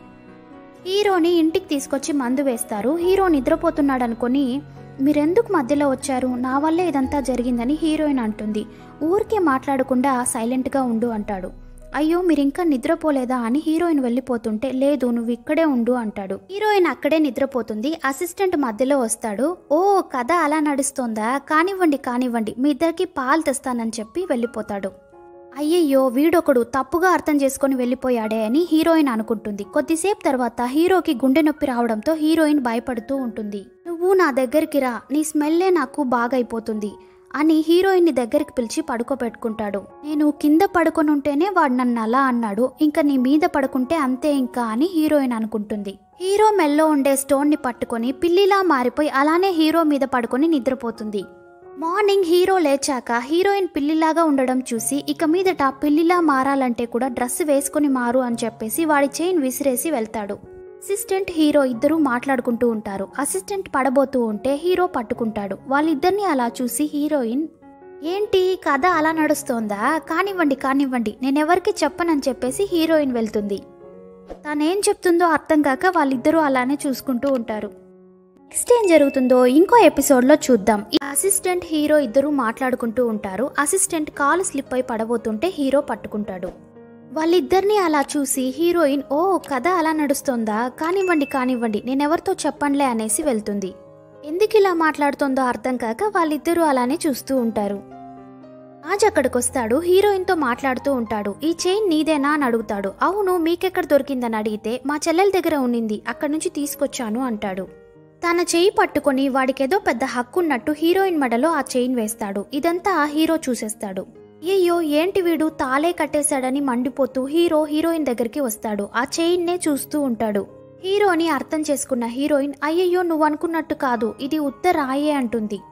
హీరోని ఇంటికి తీసుకొచ్చి మందు వేస్తారు హీరో నిద్రపోతున్నాడు అనుకుని మీరెందుకు మధ్యలో వచ్చారు నా వల్లే ఇదంతా జరిగిందని హీరోయిన్ అంటుంది ఊరికే మాట్లాడకుండా సైలెంట్గా ఉండు అంటాడు అయ్యో మీరు ఇంకా నిద్రపోలేదా అని హీరోయిన్ వెళ్ళిపోతుంటే లేదు నువ్వు ఇక్కడే ఉండు అంటాడు హీరోయిన్ అక్కడే నిద్రపోతుంది అసిస్టెంట్ మధ్యలో వస్తాడు ఓ కథ అలా నడుస్తోందా కానివ్వండి కానివ్వండి మీ ఇద్దరికి పాలు తెస్తానని చెప్పి వెళ్ళిపోతాడు అయ్యయ్యో వీడొకడు తప్పుగా అర్థం చేసుకొని వెళ్ళిపోయాడే అని హీరోయిన్ అనుకుంటుంది కొద్దిసేపు తర్వాత హీరోకి గుండె నొప్పి రావడంతో హీరోయిన్ భయపడుతూ ఉంటుంది నువ్వు నా దగ్గరికి రా నీ స్మెల్లే నాకు బాగైపోతుంది అని హీరోయిన్ని దగ్గరికి పిలిచి పడుకోబెట్టుకుంటాడు నేను కింద పడుకొని ఉంటేనే వాడు నన్ను అలా అన్నాడు ఇంకా నీ మీద పడుకుంటే అంతే ఇంకా అని హీరోయిన్ అనుకుంటుంది హీరో మెల్లో ఉండే స్టోన్ ని పట్టుకొని పిల్లిలా మారిపోయి అలానే హీరో మీద పడుకొని నిద్రపోతుంది మార్నింగ్ హీరో లేచాక హీరోయిన్ పిల్లిలాగా ఉండడం చూసి ఇక మీదట పిల్లిలా మారాలంటే కూడా డ్రెస్ వేసుకొని మారు అని చెప్పేసి వాడి చైన్ విసిరేసి వెళ్తాడు అసిస్టెంట్ హీరో ఇద్దరూ మాట్లాడుకుంటూ ఉంటారు అసిస్టెంట్ పడబోతూ ఉంటే హీరో పట్టుకుంటాడు వాళ్ళిద్దరిని అలా చూసి హీరోయిన్ ఏంటి కథ అలా నడుస్తోందా కానివ్వండి కానివ్వండి నేనెవరికి చెప్పనని చెప్పేసి హీరోయిన్ వెళ్తుంది తనేం చెప్తుందో అర్థం కాక వాళ్ళిద్దరూ అలానే చూసుకుంటూ ఉంటారు నెక్స్ట్ ఏం జరుగుతుందో ఇంకో ఎపిసోడ్లో చూద్దాం ఈ అసిస్టెంట్ హీరో ఇద్దరు మాట్లాడుకుంటూ ఉంటారు అసిస్టెంట్ కాలు స్లిప్ అయి పడబోతుంటే హీరో పట్టుకుంటాడు వాళ్ళిద్దరిని అలా చూసి హీరోయిన్ ఓ కథ అలా నడుస్తోందా కానివ్వండి కానివ్వండి నేనెవరితో చెప్పండిలే అనేసి వెళ్తుంది ఎందుకు ఇలా మాట్లాడుతోందో అర్థం కాక వాళ్ళిద్దరూ అలానే చూస్తూ ఉంటారు రాజ్ అక్కడికి వస్తాడు హీరోయిన్తో మాట్లాడుతూ ఉంటాడు ఈ చైన్ నీదేనా అని అడుగుతాడు అవును మీకెక్కడ దొరికిందని అడిగితే మా చెల్లెల దగ్గర ఉండింది అక్కడి నుంచి తీసుకొచ్చాను అంటాడు తన చేయి పట్టుకొని వాడికేదో పెద్ద హక్కు ఉన్నట్టు హీరోయిన్ మెడలో ఆ చైన్ వేస్తాడు ఇదంతా హీరో చూసేస్తాడు అయ్యో ఏంటి వీడు తాలే కట్టేశాడని మండిపోతూ హీరో హీరోయిన్ దగ్గరికి వస్తాడు ఆ చైన్నే చూస్తూ ఉంటాడు హీరోని అర్థం చేసుకున్న హీరోయిన్ అయ్యయ్యో నువ్వు అనుకున్నట్టు కాదు ఇది ఉత్తరాయే అంటుంది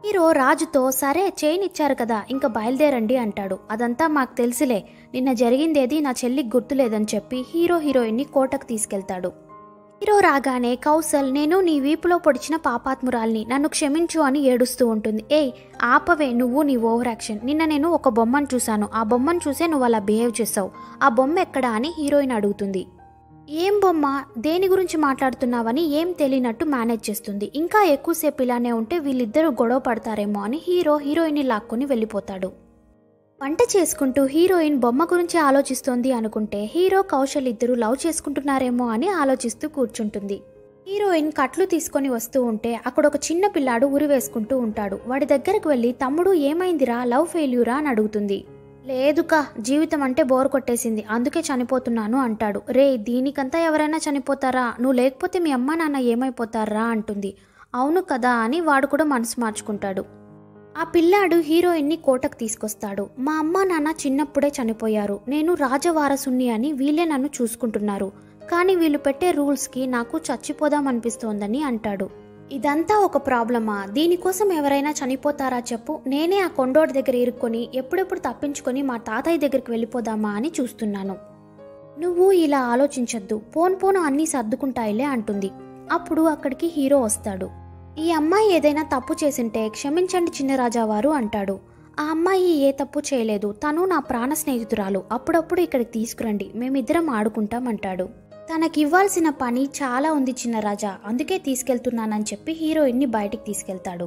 హీరో రాజుతో సరే చైన్ ఇచ్చారు కదా ఇంకా బయలుదేరండి అంటాడు అదంతా మాకు తెలుసులే నిన్న జరిగిందేది నా చెల్లికి గుర్తులేదని చెప్పి హీరో హీరోయిన్ని కోటకు తీసుకెళ్తాడు హీరో రాగానే కౌసల్ నేను నీ వీపులో పొడిచిన పాపాత్మురాల్ని నన్ను క్షమించు అని ఏడుస్తూ ఉంటుంది ఏయ్ ఆపవే నువ్వు నీ ఓవర్ యాక్షన్ నిన్న నేను ఒక బొమ్మను చూశాను ఆ బొమ్మను చూసే నువ్వు అలా బిహేవ్ చేసావు ఆ బొమ్మ ఎక్కడా అని హీరోయిన్ అడుగుతుంది ఏం బొమ్మ దేని గురించి మాట్లాడుతున్నావని ఏం తెలియనట్టు మేనేజ్ చేస్తుంది ఇంకా ఎక్కువసేపు ఇలానే ఉంటే వీళ్ళిద్దరూ గొడవ పడతారేమో అని హీరో హీరోయిన్ని లాక్కొని వెళ్ళిపోతాడు వంట చేసుకుంటూ హీరోయిన్ బొమ్మ గురించి ఆలోచిస్తోంది అనుకుంటే హీరో కౌశల్ ఇద్దరు లవ్ చేసుకుంటున్నారేమో అని ఆలోచిస్తూ కూర్చుంటుంది హీరోయిన్ కట్లు తీసుకొని వస్తూ ఉంటే అక్కడ ఒక చిన్న పిల్లాడు ఉరి వేసుకుంటూ ఉంటాడు వాడి దగ్గరకు వెళ్ళి తమ్ముడు ఏమైందిరా లవ్ ఫెయిల్యూరా అని అడుగుతుంది లేదుకా జీవితం అంటే బోర్ కొట్టేసింది అందుకే చనిపోతున్నాను అంటాడు రే దీనికంతా ఎవరైనా చనిపోతారా నువ్వు లేకపోతే మీ అమ్మ నాన్న ఏమైపోతారా అంటుంది అవును కదా అని వాడు కూడా మనసు మార్చుకుంటాడు ఆ పిల్లాడు హీరోయిన్ని కోటకు తీసుకొస్తాడు మా అమ్మ నాన్న చిన్నప్పుడే చనిపోయారు నేను రాజవారసుని అని వీళ్ళే నన్ను చూసుకుంటున్నారు కానీ వీళ్ళు పెట్టే రూల్స్కి నాకు చచ్చిపోదామనిపిస్తోందని అంటాడు ఇదంతా ఒక ప్రాబ్లమా దీనికోసం ఎవరైనా చనిపోతారా చెప్పు నేనే ఆ కొండోడి దగ్గర ఇరుక్కొని ఎప్పుడెప్పుడు తప్పించుకొని మా తాతయ్య దగ్గరికి వెళ్ళిపోదామా అని చూస్తున్నాను నువ్వు ఇలా ఆలోచించొద్దు పోన్ పోను అన్నీ సర్దుకుంటాయిలే అంటుంది అప్పుడు అక్కడికి హీరో వస్తాడు ఈ అమ్మాయి ఏదైనా తప్పు చేసింటే క్షమించండి చిన్నరాజావారు అంటాడు ఆ అమ్మాయి ఏ తప్పు చేయలేదు తను నా ప్రాణ స్నేహితురాలు అప్పుడప్పుడు ఇక్కడికి తీసుకురండి మేమిద్దరం ఆడుకుంటాం అంటాడు తనకివ్వాల్సిన పని చాలా ఉంది చిన్నరాజా అందుకే తీసుకెళ్తున్నానని చెప్పి హీరోయిన్ని బయటికి తీసుకెళ్తాడు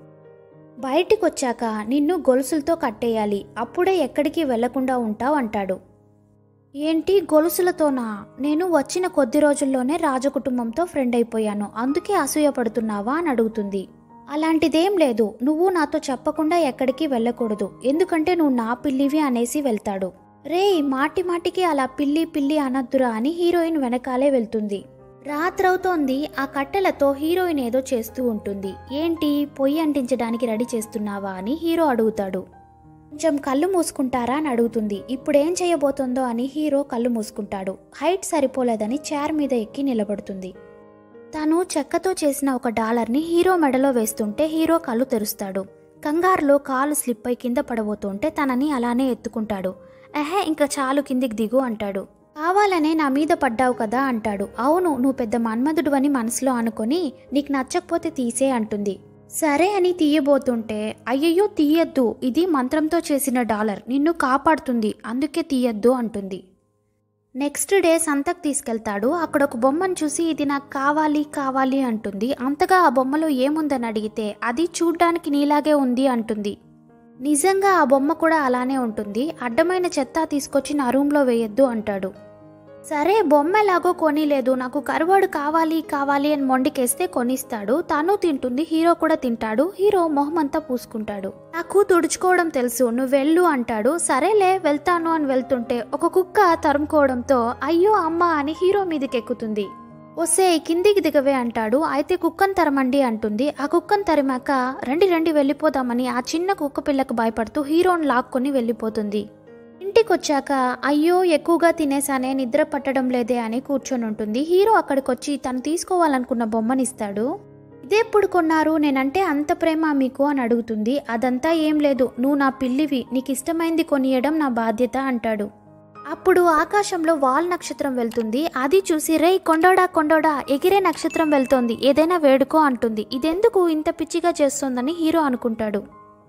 బయటికి వచ్చాక నిన్ను గొలుసులతో కట్టేయాలి అప్పుడే ఎక్కడికి వెళ్లకుండా ఉంటావు అంటాడు ఏంటి గొలుసులతోనా నేను వచ్చిన కొద్ది రోజుల్లోనే రాజకుటుంబంతో ఫ్రెండ్ అయిపోయాను అందుకే అసూయపడుతున్నావా అని అడుగుతుంది అలాంటిదేం లేదు నువ్వు నాతో చెప్పకుండా ఎక్కడికి వెళ్ళకూడదు ఎందుకంటే నువ్వు నా పిల్లివి అనేసి వెళ్తాడు రే మాటి మాటికి అలా పిల్లి పిల్లి అనద్దురా అని హీరోయిన్ వెనకాలే వెళ్తుంది రాత్రవుతోంది ఆ కట్టెలతో హీరోయిన్ ఏదో చేస్తూ ఉంటుంది ఏంటి పొయ్యి అంటించడానికి రెడీ చేస్తున్నావా అని హీరో అడుగుతాడు కొంచెం కళ్ళు మూసుకుంటారా అని అడుగుతుంది ఇప్పుడేం చేయబోతుందో అని హీరో కళ్ళు మూసుకుంటాడు హైట్ సరిపోలేదని చైర్ మీద ఎక్కి నిలబడుతుంది తను చెక్కతో చేసిన ఒక డాలర్ని హీరో మెడలో వేస్తుంటే హీరో కళ్ళు తెరుస్తాడు కంగారులో కాలు స్లిప్ అయి కింద పడబోతుంటే తనని అలానే ఎత్తుకుంటాడు ఎహే ఇంకా చాలు కిందికి దిగు అంటాడు కావాలనే నా మీద పడ్డావు కదా అంటాడు అవును నువ్వు పెద్ద మన్మధుడు అని మనసులో అనుకొని నీకు నచ్చకపోతే తీసే అంటుంది సరే అని తీయబోతుంటే అయ్యయ్యో తీయద్దు ఇది మంత్రంతో చేసిన డాలర్ నిన్ను కాపాడుతుంది అందుకే తీయద్దు అంటుంది నెక్స్ట్ డే సంతకు తీసుకెళ్తాడు అక్కడ ఒక బొమ్మను చూసి ఇది నాకు కావాలి కావాలి అంటుంది అంతగా ఆ బొమ్మలో ఏముందని అడిగితే అది చూడ్డానికి నీలాగే ఉంది అంటుంది నిజంగా ఆ బొమ్మ కూడా అలానే ఉంటుంది అడ్డమైన చెత్త తీసుకొచ్చి నా రూమ్లో వేయొద్దు అంటాడు సరే బొమ్మ ఎలాగో కొనిలేదు నాకు కరువాడు కావాలి కావాలి అని మొండికేస్తే కొనిస్తాడు తను తింటుంది హీరో కూడా తింటాడు హీరో మొహమంతా పూసుకుంటాడు నాకు తుడుచుకోవడం తెలుసు నువ్వు వెళ్ళు అంటాడు సరేలే వెళ్తాను అని వెళ్తుంటే ఒక కుక్క తరుముకోవడంతో అయ్యో అమ్మ అని హీరో మీదకి ఎక్కుతుంది వస్తే కిందికి దిగవే అంటాడు అయితే కుక్కను తరమండి అంటుంది ఆ కుక్కను తరిమాక రండి రండి వెళ్ళిపోదామని ఆ చిన్న కుక్క పిల్లకు భయపడుతూ హీరోని లాక్కొని వెళ్ళిపోతుంది ఇంటికి వచ్చాక అయ్యో ఎక్కువగా తినేసానే నిద్ర పట్టడం లేదే అని కూర్చొని ఉంటుంది హీరో అక్కడికి వచ్చి తను తీసుకోవాలనుకున్న బొమ్మనిస్తాడు ఇదెప్పుడు కొన్నారు నేనంటే అంత ప్రేమ మీకు అని అడుగుతుంది అదంతా ఏం లేదు నువ్వు నా పిల్లివి నీకు ఇష్టమైంది కొనియడం నా బాధ్యత అంటాడు అప్పుడు ఆకాశంలో వాల్ నక్షత్రం వెళ్తుంది అది చూసి రే కొండోడా కొండోడా ఎగిరే నక్షత్రం వెళ్తోంది ఏదైనా వేడుకో అంటుంది ఇదెందుకు ఇంత పిచ్చిగా చేస్తోందని హీరో అనుకుంటాడు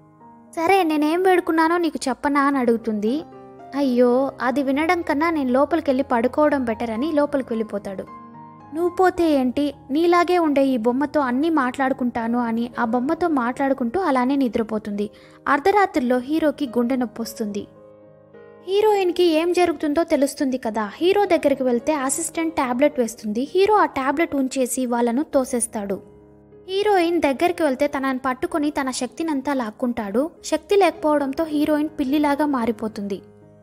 సరే నేనేం వేడుకున్నానో నీకు చెప్పనా అని అడుగుతుంది అయ్యో అది వినడం కన్నా నేను లోపలికి వెళ్ళి పడుకోవడం బెటర్ అని లోపలికి వెళ్ళిపోతాడు నువ్వు పోతే ఏంటి నీలాగే ఉండే ఈ బొమ్మతో అన్నీ మాట్లాడుకుంటాను అని ఆ బొమ్మతో మాట్లాడుకుంటూ అలానే నిద్రపోతుంది అర్ధరాత్రిలో హీరోకి గుండె నొప్పి వస్తుంది హీరోయిన్కి ఏం జరుగుతుందో తెలుస్తుంది కదా హీరో దగ్గరికి వెళ్తే అసిస్టెంట్ ట్యాబ్లెట్ వేస్తుంది హీరో ఆ ట్యాబ్లెట్ ఉంచేసి వాళ్ళను తోసేస్తాడు హీరోయిన్ దగ్గరికి వెళ్తే తనని పట్టుకొని తన శక్తినంతా లాక్కుంటాడు శక్తి లేకపోవడంతో హీరోయిన్ పిల్లిలాగా మారిపోతుంది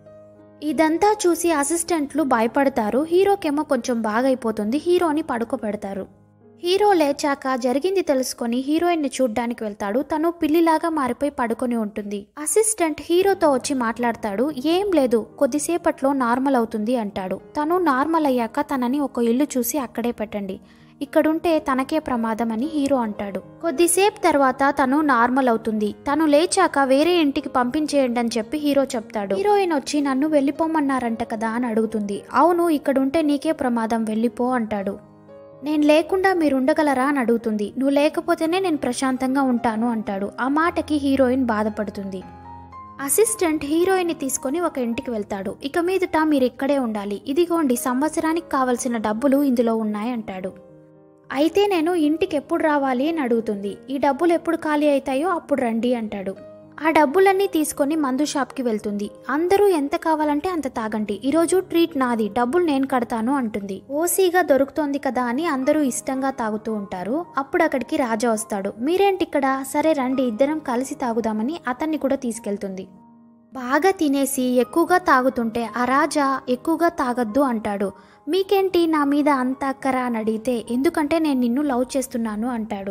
ఇదంతా చూసి అసిస్టెంట్లు భయపడతారు హీరోకేమో కొంచెం బాగైపోతుంది హీరోని పడుకోబెడతారు హీరో లేచాక జరిగింది తెలుసుకొని హీరోయిన్ని చూడ్డానికి వెళ్తాడు తను పిల్లిలాగా మారిపోయి పడుకొని ఉంటుంది అసిస్టెంట్ హీరోతో వచ్చి మాట్లాడతాడు ఏం లేదు కొద్దిసేపట్లో నార్మల్ అవుతుంది అంటాడు తను నార్మల్ అయ్యాక తనని ఒక ఇల్లు చూసి అక్కడే పెట్టండి ఇక్కడుంటే తనకే ప్రమాదం అని హీరో అంటాడు కొద్దిసేపు తర్వాత తను నార్మల్ అవుతుంది తను లేచాక వేరే ఇంటికి పంపించేయండి అని చెప్పి హీరో చెప్తాడు హీరోయిన్ వచ్చి నన్ను వెళ్ళిపోమన్నారంట కదా అని అడుగుతుంది అవును ఇక్కడుంటే నీకే ప్రమాదం వెళ్ళిపో అంటాడు నేను లేకుండా మీరు ఉండగలరా అని అడుగుతుంది నువ్వు లేకపోతేనే నేను ప్రశాంతంగా ఉంటాను అంటాడు ఆ మాటకి హీరోయిన్ బాధపడుతుంది అసిస్టెంట్ హీరోయిన్ని తీసుకొని ఒక ఇంటికి వెళ్తాడు ఇక మీదట మీరు ఇక్కడే ఉండాలి ఇదిగోండి సంవత్సరానికి కావలసిన డబ్బులు ఇందులో ఉన్నాయి అంటాడు అయితే నేను ఇంటికి ఎప్పుడు రావాలి అని అడుగుతుంది ఈ డబ్బులు ఎప్పుడు ఖాళీ అవుతాయో అప్పుడు రండి అంటాడు ఆ డబ్బులన్నీ తీసుకొని మందు షాప్కి వెళ్తుంది అందరూ ఎంత కావాలంటే అంత తాగండి ఈరోజు ట్రీట్ నాది డబ్బులు నేను కడతాను అంటుంది ఓసీగా దొరుకుతోంది కదా అని అందరూ ఇష్టంగా తాగుతూ ఉంటారు అప్పుడు అక్కడికి రాజా వస్తాడు మీరేంటి ఇక్కడ సరే రండి ఇద్దరం కలిసి తాగుదామని అతన్ని కూడా తీసుకెళ్తుంది బాగా తినేసి ఎక్కువగా తాగుతుంటే ఆ రాజా ఎక్కువగా తాగొద్దు అంటాడు మీకేంటి నా మీద అంత అక్కరా అని అడిగితే ఎందుకంటే నేను నిన్ను లవ్ చేస్తున్నాను అంటాడు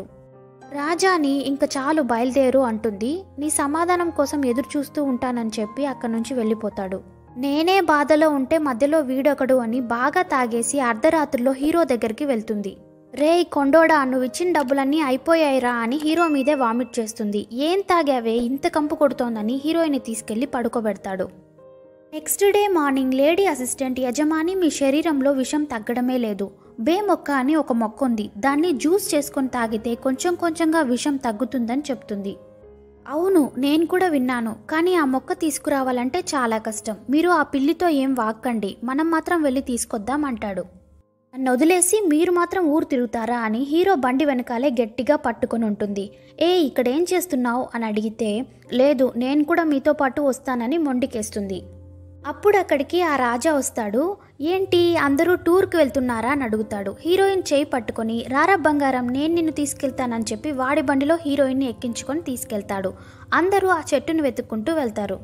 రాజాని ఇంక చాలు బయలుదేరు అంటుంది నీ సమాధానం కోసం ఎదురు చూస్తూ ఉంటానని చెప్పి అక్కడి నుంచి వెళ్ళిపోతాడు నేనే బాధలో ఉంటే మధ్యలో వీడొకడు అని బాగా తాగేసి అర్ధరాత్రిలో హీరో దగ్గరికి వెళ్తుంది రే కొండోడా నువ్వు ఇచ్చిన డబ్బులన్నీ అయిపోయాయిరా అని హీరో మీదే వామిట్ చేస్తుంది ఏం తాగావే ఇంత కంపు కొడుతోందని హీరోయిన్ తీసుకెళ్లి పడుకోబెడతాడు next day morning lady assistant యజమాని మీ శరీరంలో విషం తగ్గడమే లేదు బే మొక్క అని ఒక మొక్క ఉంది దాన్ని జ్యూస్ చేసుకొని తాగితే కొంచెం కొంచెంగా విషం తగ్గుతుందని చెప్తుంది అవును నేను కూడా విన్నాను కానీ ఆ మొక్క తీసుకురావాలంటే చాలా కష్టం మీరు ఆ పిల్లితో ఏం వాక్కండి మనం మాత్రం వెళ్ళి తీసుకొద్దాం అంటాడు నన్ను వదిలేసి మీరు మాత్రం ఊరు తిరుగుతారా అని హీరో బండి వెనకాలే గట్టిగా పట్టుకొని ఉంటుంది ఏ ఇక్కడేం చేస్తున్నావు అని అడిగితే లేదు నేను కూడా మీతో పాటు వస్తానని మొండికేస్తుంది అప్పుడు అక్కడికి ఆ రాజా వస్తాడు ఏంటి అందరూ టూర్కి వెళ్తున్నారా అని అడుగుతాడు హీరోయిన్ చేయి పట్టుకొని రారా బంగారం నేను నిన్ను తీసుకెళ్తానని చెప్పి వాడి బండిలో హీరోయిన్ని ఎక్కించుకొని తీసుకెళ్తాడు అందరూ ఆ చెట్టును వెతుక్కుంటూ వెళ్తారు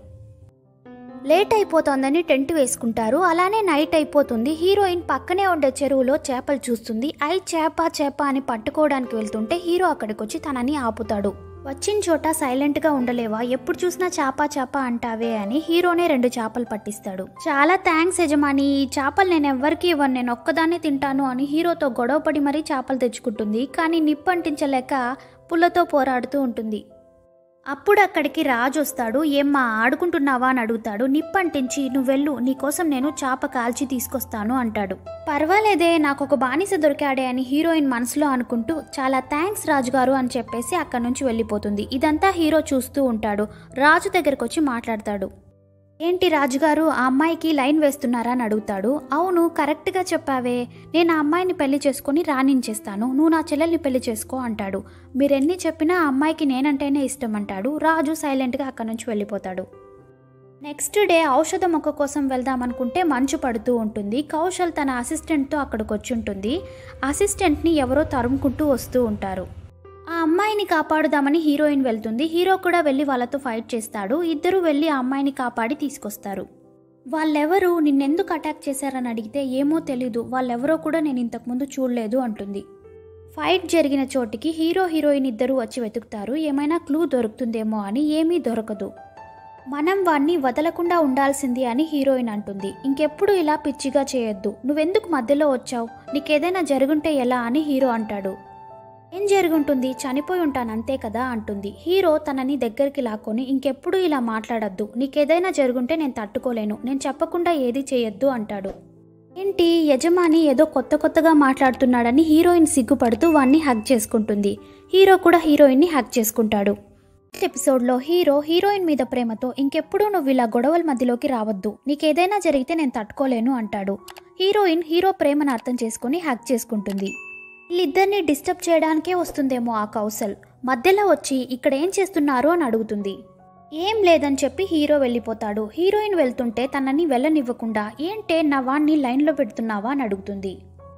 లేట్ అయిపోతోందని టెంట్ వేసుకుంటారు అలానే నైట్ అయిపోతుంది హీరోయిన్ పక్కనే ఉండే చెరువులో చేపలు చూస్తుంది ఐ చేప చేప అని పట్టుకోవడానికి వెళ్తుంటే హీరో అక్కడికి వచ్చి తనని ఆపుతాడు వచ్చిన చోట సైలెంట్గా ఉండలేవా ఎప్పుడు చూసినా చాప చాప అంటావే అని హీరోనే రెండు చేపలు పట్టిస్తాడు చాలా థ్యాంక్స్ యజమాని ఈ చేపలు నేను ఎవ్వరికి ఇవ్వను నేను ఒక్కదాన్నే తింటాను అని హీరోతో గొడవపడి మరీ చేపలు తెచ్చుకుంటుంది కానీ నిప్పు అంటించలేక పుల్లతో పోరాడుతూ ఉంటుంది అప్పుడు అక్కడికి రాజు వస్తాడు ఏమ్మా ఆడుకుంటున్నావా అని అడుగుతాడు నిప్పంటించి నువ్వెళ్ళు నీకోసం నేను చాప కాల్చి తీసుకొస్తాను అంటాడు పర్వాలేదే నాకు ఒక బానిస దొరికాడే అని హీరోయిన్ మనసులో అనుకుంటూ చాలా థ్యాంక్స్ రాజుగారు అని చెప్పేసి అక్కడి నుంచి వెళ్ళిపోతుంది ఇదంతా హీరో చూస్తూ ఉంటాడు రాజు దగ్గరకు వచ్చి మాట్లాడతాడు ఏంటి రాజుగారు ఆ అమ్మాయికి లైన్ వేస్తున్నారా అని అడుగుతాడు అవును కరెక్ట్గా చెప్పావే నేను ఆ అమ్మాయిని పెళ్లి చేసుకుని రాణించేస్తాను నువ్వు నా చెల్లెల్ని పెళ్లి చేసుకో అంటాడు మీరెన్ని చెప్పినా ఆ అమ్మాయికి నేనంటేనే ఇష్టం అంటాడు రాజు సైలెంట్గా అక్కడి నుంచి వెళ్ళిపోతాడు నెక్స్ట్ డే ఔషధ మొక్క కోసం వెళ్దామనుకుంటే మంచు పడుతూ ఉంటుంది కౌశల్ తన అసిస్టెంట్తో అక్కడికి వచ్చి ఉంటుంది అసిస్టెంట్ని ఎవరో తరుముకుంటూ వస్తూ ఉంటారు ఆ అమ్మాయిని కాపాడుదామని హీరోయిన్ వెళ్తుంది హీరో కూడా వెళ్ళి వాళ్ళతో ఫైట్ చేస్తాడు ఇద్దరు వెళ్ళి ఆ అమ్మాయిని కాపాడి తీసుకొస్తారు వాళ్ళెవరు నిన్నెందుకు అటాక్ చేశారని అడిగితే ఏమో తెలీదు వాళ్ళెవరో కూడా నేను ఇంతకుముందు చూడలేదు అంటుంది ఫైట్ జరిగిన చోటికి హీరో హీరోయిన్ ఇద్దరు వచ్చి వెతుకుతారు ఏమైనా క్లూ దొరుకుతుందేమో అని ఏమీ దొరకదు మనం వాణ్ణి వదలకుండా ఉండాల్సింది అని హీరోయిన్ అంటుంది ఇంకెప్పుడు ఇలా పిచ్చిగా చేయొద్దు నువ్వెందుకు మధ్యలో వచ్చావు నీకేదైనా జరుగుంటే ఎలా అని హీరో అంటాడు ఏం జరుగుంటుంది చనిపోయి ఉంటాను అంతే కదా అంటుంది హీరో తనని దగ్గరికి లాక్కొని ఇంకెప్పుడు ఇలా మాట్లాడొద్దు నీకేదైనా జరుగుంటే నేను తట్టుకోలేను నేను చెప్పకుండా ఏది చేయొద్దు అంటాడు ఏంటి యజమాని ఏదో కొత్త కొత్తగా మాట్లాడుతున్నాడని హీరోయిన్ సిగ్గుపడుతూ వాణ్ణి హగ్ చేసుకుంటుంది హీరో కూడా హీరోయిన్ని హగ్ చేసుకుంటాడు నెక్స్ట్ ఎపిసోడ్లో హీరో హీరోయిన్ మీద ప్రేమతో ఇంకెప్పుడు నువ్వు ఇలా గొడవల మధ్యలోకి రావద్దు నీకేదైనా జరిగితే నేను తట్టుకోలేను అంటాడు హీరోయిన్ హీరో ప్రేమను అర్థం చేసుకుని హక్ చేసుకుంటుంది వీళ్ళిద్దరిని డిస్టర్బ్ చేయడానికే వస్తుందేమో ఆ కౌశల్ మధ్యలో వచ్చి ఇక్కడ ఏం చేస్తున్నారు అని అడుగుతుంది ఏం లేదని చెప్పి హీరో వెళ్ళిపోతాడు హీరోయిన్ వెళ్తుంటే తనని వెళ్ళనివ్వకుండా ఏంటే నా వాణ్ణి లైన్లో పెడుతున్నావా అని అడుగుతుంది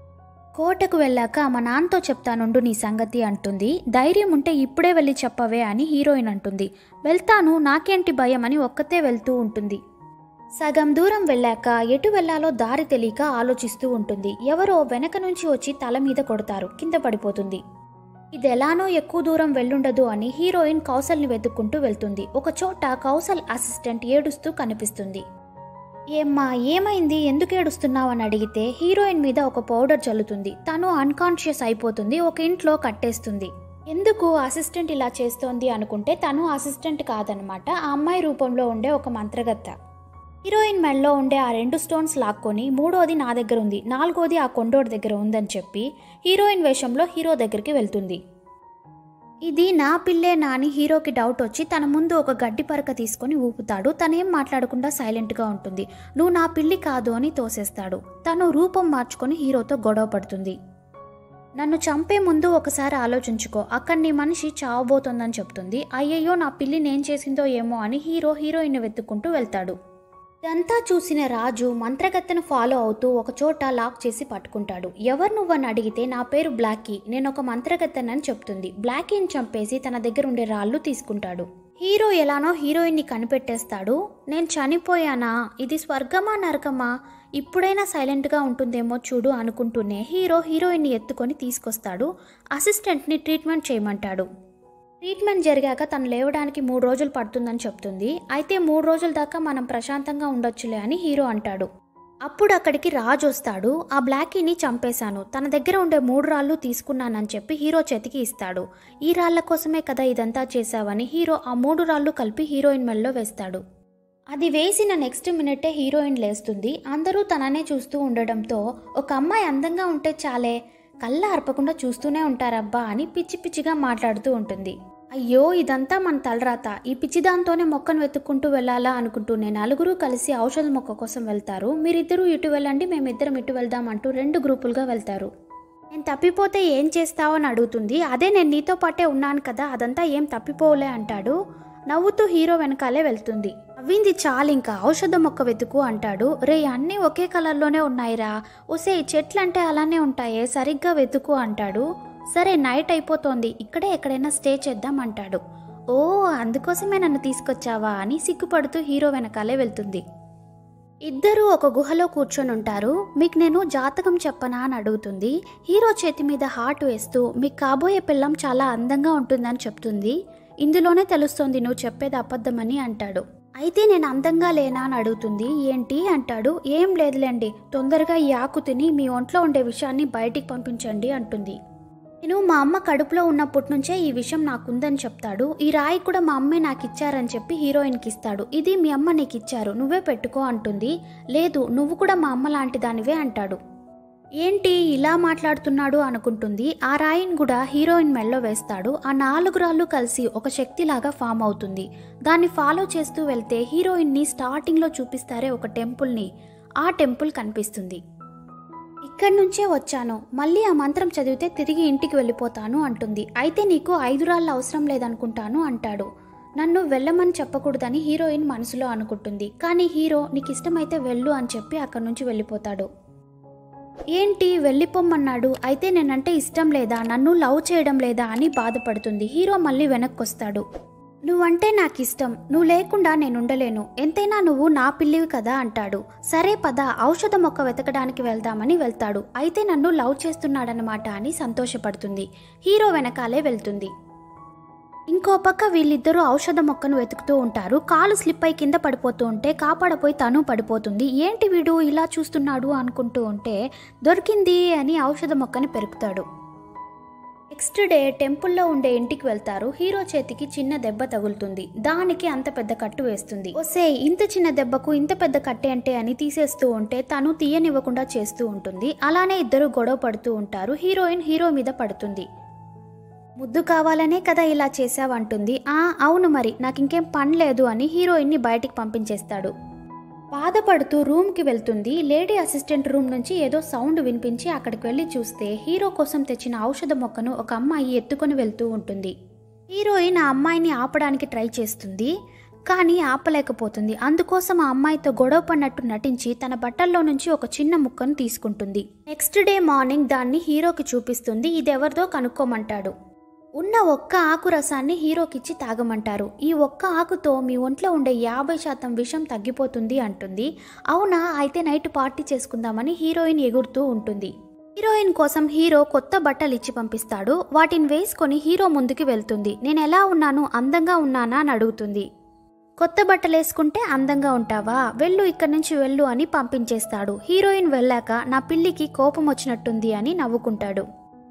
కోటకు వెళ్ళాక మా నాన్నతో చెప్తానుండు నీ సంగతి అంటుంది ధైర్యం ఉంటే ఇప్పుడే వెళ్ళి చెప్పవే అని హీరోయిన్ అంటుంది వెళ్తాను నాకేంటి భయం అని ఒక్కతే వెళ్తూ ఉంటుంది సగం దూరం వెళ్ళాక ఎటు వెళ్లాలో దారి తెలియక ఆలోచిస్తూ ఉంటుంది ఎవరో వెనక నుంచి వచ్చి తల మీద కొడతారు కింద పడిపోతుంది ఇది ఎలానో ఎక్కువ దూరం వెళ్ళుండదు అని హీరోయిన్ కౌసల్ని వెతుక్కుంటూ వెళ్తుంది ఒక చోట కౌసల్ అసిస్టెంట్ ఏడుస్తూ కనిపిస్తుంది ఏమ్మా ఏమైంది ఎందుకు ఏడుస్తున్నావు అని అడిగితే హీరోయిన్ మీద ఒక పౌడర్ చల్లుతుంది తను అన్కాన్షియస్ అయిపోతుంది ఒక ఇంట్లో కట్టేస్తుంది ఎందుకు అసిస్టెంట్ ఇలా చేస్తోంది అనుకుంటే తను అసిస్టెంట్ కాదనమాట ఆ అమ్మాయి రూపంలో ఉండే ఒక మంత్రగత్త హీరోయిన్ మెడలో ఉండే ఆ రెండు స్టోన్స్ లాక్కొని మూడోది నా దగ్గర ఉంది నాలుగోది ఆ కొండోడి దగ్గర ఉందని చెప్పి హీరోయిన్ వేషంలో హీరో దగ్గరికి వెళ్తుంది ఇది నా పిల్లే నా అని హీరోకి డౌట్ వచ్చి తన ముందు ఒక గడ్డి పరక తీసుకొని ఊపుతాడు తనేం మాట్లాడకుండా సైలెంట్గా ఉంటుంది నువ్వు నా పిల్లి కాదు అని తోసేస్తాడు తను రూపం మార్చుకొని హీరోతో గొడవ పడుతుంది నన్ను చంపే ముందు ఒకసారి ఆలోచించుకో అక్కడ నీ మనిషి చావబోతోందని చెప్తుంది అయ్యయ్యో నా పిల్లి నేను చేసిందో ఏమో అని హీరో హీరోయిన్ వెతుక్కుంటూ వెళ్తాడు ఇదంతా చూసిన రాజు మంత్రగత్తెను ఫాలో అవుతూ ఒక చోట లాక్ చేసి పట్టుకుంటాడు ఎవరు నువ్వని అడిగితే నా పేరు బ్లాకీ నేను ఒక మంత్రగత్తెనని చెప్తుంది బ్లాకీని చంపేసి తన దగ్గర ఉండే రాళ్ళు తీసుకుంటాడు హీరో ఎలానో హీరోయిన్ని కనిపెట్టేస్తాడు నేను చనిపోయానా ఇది స్వర్గమా నరకమా ఇప్పుడైనా సైలెంట్గా ఉంటుందేమో చూడు అనుకుంటూనే హీరో హీరోయిన్ని ఎత్తుకొని తీసుకొస్తాడు అసిస్టెంట్ని ట్రీట్మెంట్ చేయమంటాడు ట్రీట్మెంట్ జరిగాక తను లేవడానికి మూడు రోజులు పడుతుందని చెప్తుంది అయితే మూడు రోజుల దాకా మనం ప్రశాంతంగా ఉండొచ్చులే అని హీరో అంటాడు అప్పుడు అక్కడికి రాజు వస్తాడు ఆ బ్లాకీని చంపేశాను తన దగ్గర ఉండే మూడు రాళ్ళు తీసుకున్నానని చెప్పి హీరో చేతికి ఇస్తాడు ఈ రాళ్ల కోసమే కదా ఇదంతా చేశావని హీరో ఆ మూడు రాళ్ళు కలిపి హీరోయిన్ మెల్లో వేస్తాడు అది వేసిన నెక్స్ట్ మినిటే హీరోయిన్ లేస్తుంది అందరూ తననే చూస్తూ ఉండడంతో ఒక అమ్మాయి అందంగా ఉంటే చాలే కళ్ళ అర్పకుండా చూస్తూనే ఉంటారబ్బా అని పిచ్చి పిచ్చిగా మాట్లాడుతూ ఉంటుంది అయ్యో ఇదంతా మన తలరాత ఈ పిచ్చిదాంతోనే మొక్కను వెతుక్కుంటూ వెళ్ళాలా అనుకుంటూనే నలుగురు కలిసి ఔషధ మొక్క కోసం వెళ్తారు మీరిద్దరూ ఇటు వెళ్ళండి మేమిద్దరం ఇటు వెళ్దాం అంటూ రెండు గ్రూపులుగా వెళ్తారు నేను తప్పిపోతే ఏం చేస్తావు అని అడుగుతుంది అదే నేను నీతో పాటే ఉన్నాను కదా అదంతా ఏం తప్పిపోలే అంటాడు నవ్వుతూ హీరో వెనకాలే వెళ్తుంది నవ్వింది చాలు ఇంకా ఔషధ మొక్క వెతుకు అంటాడు రే అన్నీ ఒకే కలర్లోనే ఉన్నాయిరా ఒసే చెట్లంటే అలానే ఉంటాయే సరిగ్గా వెతుకు అంటాడు సరే నైట్ అయిపోతోంది ఇక్కడే ఎక్కడైనా స్టే చేద్దాం అంటాడు ఓ అందుకోసమే నన్ను తీసుకొచ్చావా అని సిగ్గుపడుతూ హీరో వెనకాలే వెళ్తుంది ఇద్దరూ ఒక గుహలో కూర్చొని ఉంటారు మీకు నేను జాతకం చెప్పనా అని అడుగుతుంది హీరో చేతి మీద హార్ట్ వేస్తూ మీకు కాబోయే పిల్లం చాలా అందంగా ఉంటుందని చెప్తుంది ఇందులోనే తెలుస్తోంది నువ్వు చెప్పేది అబద్ధమని అంటాడు అయితే నేను అందంగా లేనా అని అడుగుతుంది ఏంటి అంటాడు ఏం లేదులేండి తొందరగా ఈ ఆకు తిని మీ ఒంట్లో ఉండే విషయాన్ని బయటికి పంపించండి అంటుంది నేను మా అమ్మ కడుపులో ఉన్నప్పటి నుంచే ఈ విషయం నాకుందని చెప్తాడు ఈ రాయి కూడా మా అమ్మే నాకు ఇచ్చారని చెప్పి హీరోయిన్కి ఇస్తాడు ఇది మీ అమ్మ నీకు ఇచ్చారు నువ్వే పెట్టుకో అంటుంది లేదు నువ్వు కూడా మా అమ్మ లాంటి దానివే అంటాడు ఏంటి ఇలా మాట్లాడుతున్నాడు అనుకుంటుంది ఆ రాయిని కూడా హీరోయిన్ మెల్లో వేస్తాడు ఆ నాలుగు రాళ్ళు కలిసి ఒక శక్తిలాగా ఫామ్ అవుతుంది దాన్ని ఫాలో చేస్తూ వెళ్తే హీరోయిన్ని స్టార్టింగ్లో చూపిస్తారే ఒక టెంపుల్ని ఆ టెంపుల్ కనిపిస్తుంది ఇక్కడి నుంచే వచ్చాను మళ్ళీ ఆ మంత్రం చదివితే తిరిగి ఇంటికి వెళ్ళిపోతాను అంటుంది అయితే నీకు ఐదు రాళ్ళు అవసరం లేదనుకుంటాను అంటాడు నన్ను వెళ్ళమని చెప్పకూడదని హీరోయిన్ మనసులో అనుకుంటుంది కానీ హీరో నీకు ఇష్టమైతే వెళ్ళు అని చెప్పి అక్కడి నుంచి వెళ్ళిపోతాడు ఏంటి వెళ్ళిపోమ్మన్నాడు అయితే నేనంటే ఇష్టం లేదా నన్ను లవ్ చేయడం లేదా అని బాధపడుతుంది హీరో మళ్ళీ వెనక్కొస్తాడు నువ్వంటే నాకు ఇష్టం నువ్వు లేకుండా నేనుండలేను ఎంతైనా నువ్వు నా పిల్లివి కదా అంటాడు సరే పద ఔషధ మొక్క వెతకడానికి వెళ్దామని వెళ్తాడు అయితే నన్ను లవ్ చేస్తున్నాడనమాట అని సంతోషపడుతుంది హీరో వెనకాలే వెళ్తుంది ఇంకో పక్క వీళ్ళిద్దరూ ఔషధ మొక్కను వెతుకుతూ ఉంటారు కాలు స్లిప్ అయి కింద పడిపోతూ ఉంటే కాపాడపోయి తను పడిపోతుంది ఏంటి వీడు ఇలా చూస్తున్నాడు అనుకుంటూ ఉంటే దొరికింది అని ఔషధ మొక్కని పెరుకుతాడు నెక్స్ట్ డే టెంపుల్లో ఉండే ఇంటికి వెళ్తారు హీరో చేతికి చిన్న దెబ్బ తగులుతుంది దానికి అంత పెద్ద కట్టు వేస్తుంది ఒసే ఇంత చిన్న దెబ్బకు ఇంత పెద్ద కట్టె అంటే అని తీసేస్తూ ఉంటే తను తీయనివ్వకుండా చేస్తూ ఉంటుంది అలానే ఇద్దరు గొడవ పడుతూ ఉంటారు హీరోయిన్ హీరో మీద పడుతుంది ముద్దు కావాలనే కదా ఇలా చేసావంటుంది ఆ అవును మరి నాకు ఇంకేం పని లేదు అని హీరోయిన్ని బయటికి పంపించేస్తాడు బాధపడుతూ రూమ్కి వెళ్తుంది లేడీ అసిస్టెంట్ రూమ్ నుంచి ఏదో సౌండ్ వినిపించి అక్కడికి వెళ్ళి చూస్తే హీరో కోసం తెచ్చిన ఔషధ మొక్కను ఒక అమ్మాయి ఎత్తుకొని వెళ్తూ ఉంటుంది హీరోయిన్ ఆ అమ్మాయిని ఆపడానికి ట్రై చేస్తుంది కానీ ఆపలేకపోతుంది అందుకోసం ఆ అమ్మాయితో గొడవ పడినట్టు నటించి తన బట్టల్లో నుంచి ఒక చిన్న ముక్కను తీసుకుంటుంది నెక్స్ట్ డే మార్నింగ్ దాన్ని హీరోకి చూపిస్తుంది ఇదెవరిదో కనుక్కోమంటాడు ఉన్న ఒక్క ఆకు రసాన్ని హీరోకిచ్చి తాగమంటారు ఈ ఒక్క ఆకుతో మీ ఒంట్లో ఉండే యాభై శాతం విషం తగ్గిపోతుంది అంటుంది అవునా అయితే నైట్ పార్టీ చేసుకుందామని హీరోయిన్ ఎగురుతూ ఉంటుంది హీరోయిన్ కోసం హీరో కొత్త బట్టలు ఇచ్చి పంపిస్తాడు వాటిని వేసుకొని హీరో ముందుకు వెళ్తుంది నేను ఎలా ఉన్నాను అందంగా ఉన్నానా అని అడుగుతుంది కొత్త బట్టలు వేసుకుంటే అందంగా ఉంటావా వెళ్ళు ఇక్కడి నుంచి వెళ్ళు అని పంపించేస్తాడు హీరోయిన్ వెళ్ళాక నా పిల్లికి కోపం వచ్చినట్టుంది అని నవ్వుకుంటాడు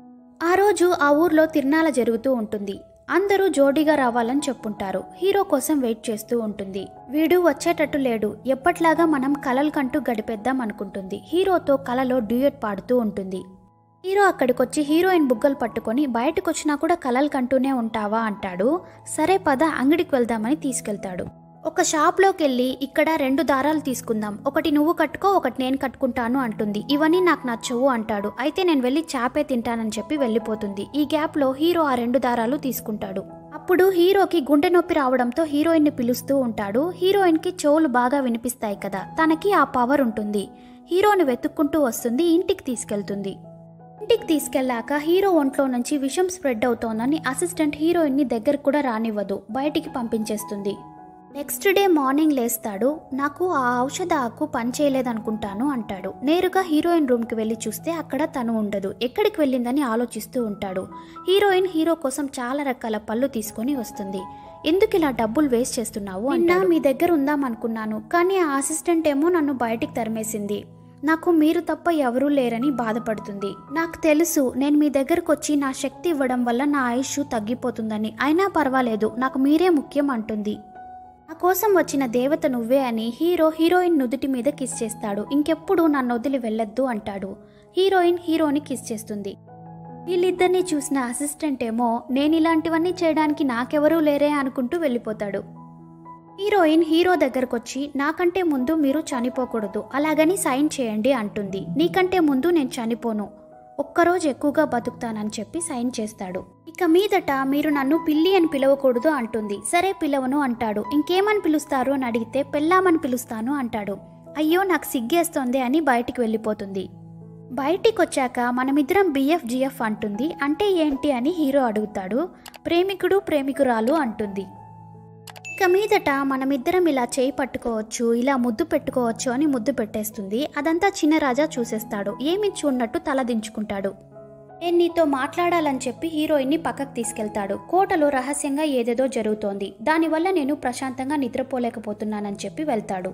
ఆ రోజు ఆ ఊర్లో తిరణాల జరుగుతూ ఉంటుంది అందరూ జోడీగా రావాలని చెప్పుంటారు హీరో కోసం వెయిట్ చేస్తూ ఉంటుంది వీడు వచ్చేటట్టు లేడు ఎప్పట్లాగా మనం కలలు కంటూ గడిపేద్దాం అనుకుంటుంది హీరోతో కలలో డ్యూయట్ పాడుతూ ఉంటుంది హీరో అక్కడికొచ్చి హీరోయిన్ బుగ్గలు పట్టుకొని బయటకు వచ్చినా కూడా కలలు కంటూనే ఉంటావా అంటాడు సరే పద అంగడికి వెళ్దామని తీసుకెళ్తాడు ఒక షాప్లోకి వెళ్ళి ఇక్కడ రెండు దారాలు తీసుకుందాం ఒకటి నువ్వు కట్టుకో ఒకటి నేను కట్టుకుంటాను అంటుంది ఇవన్నీ నాకు నచ్చవు అంటాడు అయితే నేను వెళ్ళి చాపే తింటానని చెప్పి వెళ్ళిపోతుంది ఈ గ్యాప్లో హీరో ఆ రెండు దారాలు తీసుకుంటాడు అప్పుడు హీరోకి గుండె నొప్పి రావడంతో హీరోయిన్ని పిలుస్తూ ఉంటాడు హీరోయిన్కి చెవులు బాగా వినిపిస్తాయి కదా తనకి ఆ పవర్ ఉంటుంది హీరోని వెతుక్కుంటూ వస్తుంది ఇంటికి తీసుకెళ్తుంది ఇంటికి తీసుకెళ్లాక హీరో ఒంట్లో నుంచి విషం స్ప్రెడ్ అవుతోందని అసిస్టెంట్ హీరోయిన్ని దగ్గరకు కూడా రానివ్వదు బయటికి పంపించేస్తుంది నెక్స్ట్ డే మార్నింగ్ లేస్తాడు నాకు ఆ ఔషధ ఆకు పనిచేయలేదనుకుంటాను అంటాడు నేరుగా హీరోయిన్ రూమ్కి వెళ్ళి చూస్తే అక్కడ తను ఉండదు ఎక్కడికి వెళ్ళిందని ఆలోచిస్తూ ఉంటాడు హీరోయిన్ హీరో కోసం చాలా రకాల పళ్ళు తీసుకొని వస్తుంది ఎందుకు ఇలా డబ్బులు వేస్ట్ చేస్తున్నావు అన్నా మీ దగ్గర ఉందాం అనుకున్నాను కానీ ఆ అసిస్టెంట్ ఏమో నన్ను బయటికి తరిమేసింది నాకు మీరు తప్ప ఎవరూ లేరని బాధపడుతుంది నాకు తెలుసు నేను మీ దగ్గరకు వచ్చి నా శక్తి ఇవ్వడం వల్ల నా ఆయుష్ తగ్గిపోతుందని అయినా పర్వాలేదు నాకు మీరే ముఖ్యం అంటుంది నా కోసం వచ్చిన దేవత నువ్వే అని హీరో హీరోయిన్ నుదుటి మీద కిస్ చేస్తాడు ఇంకెప్పుడు నన్ను వదిలి వెళ్ళొద్దు అంటాడు హీరోయిన్ హీరోని కిస్ చేస్తుంది వీళ్ళిద్దరిని చూసిన అసిస్టెంట్ ఏమో నేను ఇలాంటివన్నీ చేయడానికి నాకెవరూ లేరే అనుకుంటూ వెళ్ళిపోతాడు హీరోయిన్ హీరో దగ్గరకొచ్చి నాకంటే ముందు మీరు చనిపోకూడదు అలాగని సైన్ చేయండి అంటుంది నీకంటే ముందు నేను చనిపోను ఒక్కరోజు ఎక్కువగా బతుకుతానని చెప్పి సైన్ చేస్తాడు ఇక మీదట మీరు నన్ను పిల్లి అని పిలవకూడదు అంటుంది సరే పిలవను అంటాడు ఇంకేమని పిలుస్తారు అని అడిగితే పెళ్ళామని పిలుస్తాను అంటాడు అయ్యో నాకు సిగ్గేస్తోంది అని బయటికి వెళ్ళిపోతుంది బయటికి వచ్చాక మనమిద్దరం బిఎఫ్ జిఎఫ్ అంటుంది అంటే ఏంటి అని హీరో అడుగుతాడు ప్రేమికుడు ప్రేమికురాలు అంటుంది ఇక మీదట మనమిద్దరం ఇలా చేయి పట్టుకోవచ్చు ఇలా ముద్దు పెట్టుకోవచ్చు అని ముద్దు పెట్టేస్తుంది అదంతా చిన్న రాజా చూసేస్తాడు ఏమి చూడనట్టు తల దించుకుంటాడు నేను నీతో మాట్లాడాలని చెప్పి హీరోయిన్ని పక్కకు తీసుకెళ్తాడు కోటలో రహస్యంగా ఏదేదో జరుగుతోంది దానివల్ల నేను ప్రశాంతంగా నిద్రపోలేకపోతున్నానని చెప్పి వెళ్తాడు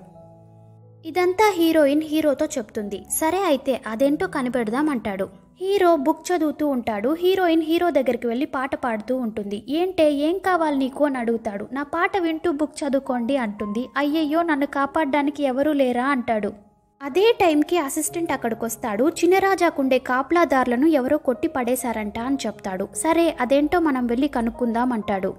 ఇదంతా హీరోయిన్ హీరోతో చెప్తుంది సరే అయితే అదేంటో కనిపెడదాం అంటాడు హీరో బుక్ చదువుతూ ఉంటాడు హీరోయిన్ హీరో దగ్గరికి వెళ్ళి పాట పాడుతూ ఉంటుంది ఏంటే ఏం కావాలి నీకు అని అడుగుతాడు నా పాట వింటూ బుక్ చదువుకోండి అంటుంది అయ్యయ్యో నన్ను కాపాడడానికి ఎవరూ లేరా అంటాడు అదే టైంకి అసిస్టెంట్ అక్కడికి వస్తాడు చిన్నరాజాకుండే కాపలాదారులను ఎవరో కొట్టి పడేశారంట అని చెప్తాడు సరే అదేంటో మనం వెళ్ళి కనుక్కుందాం అంటాడు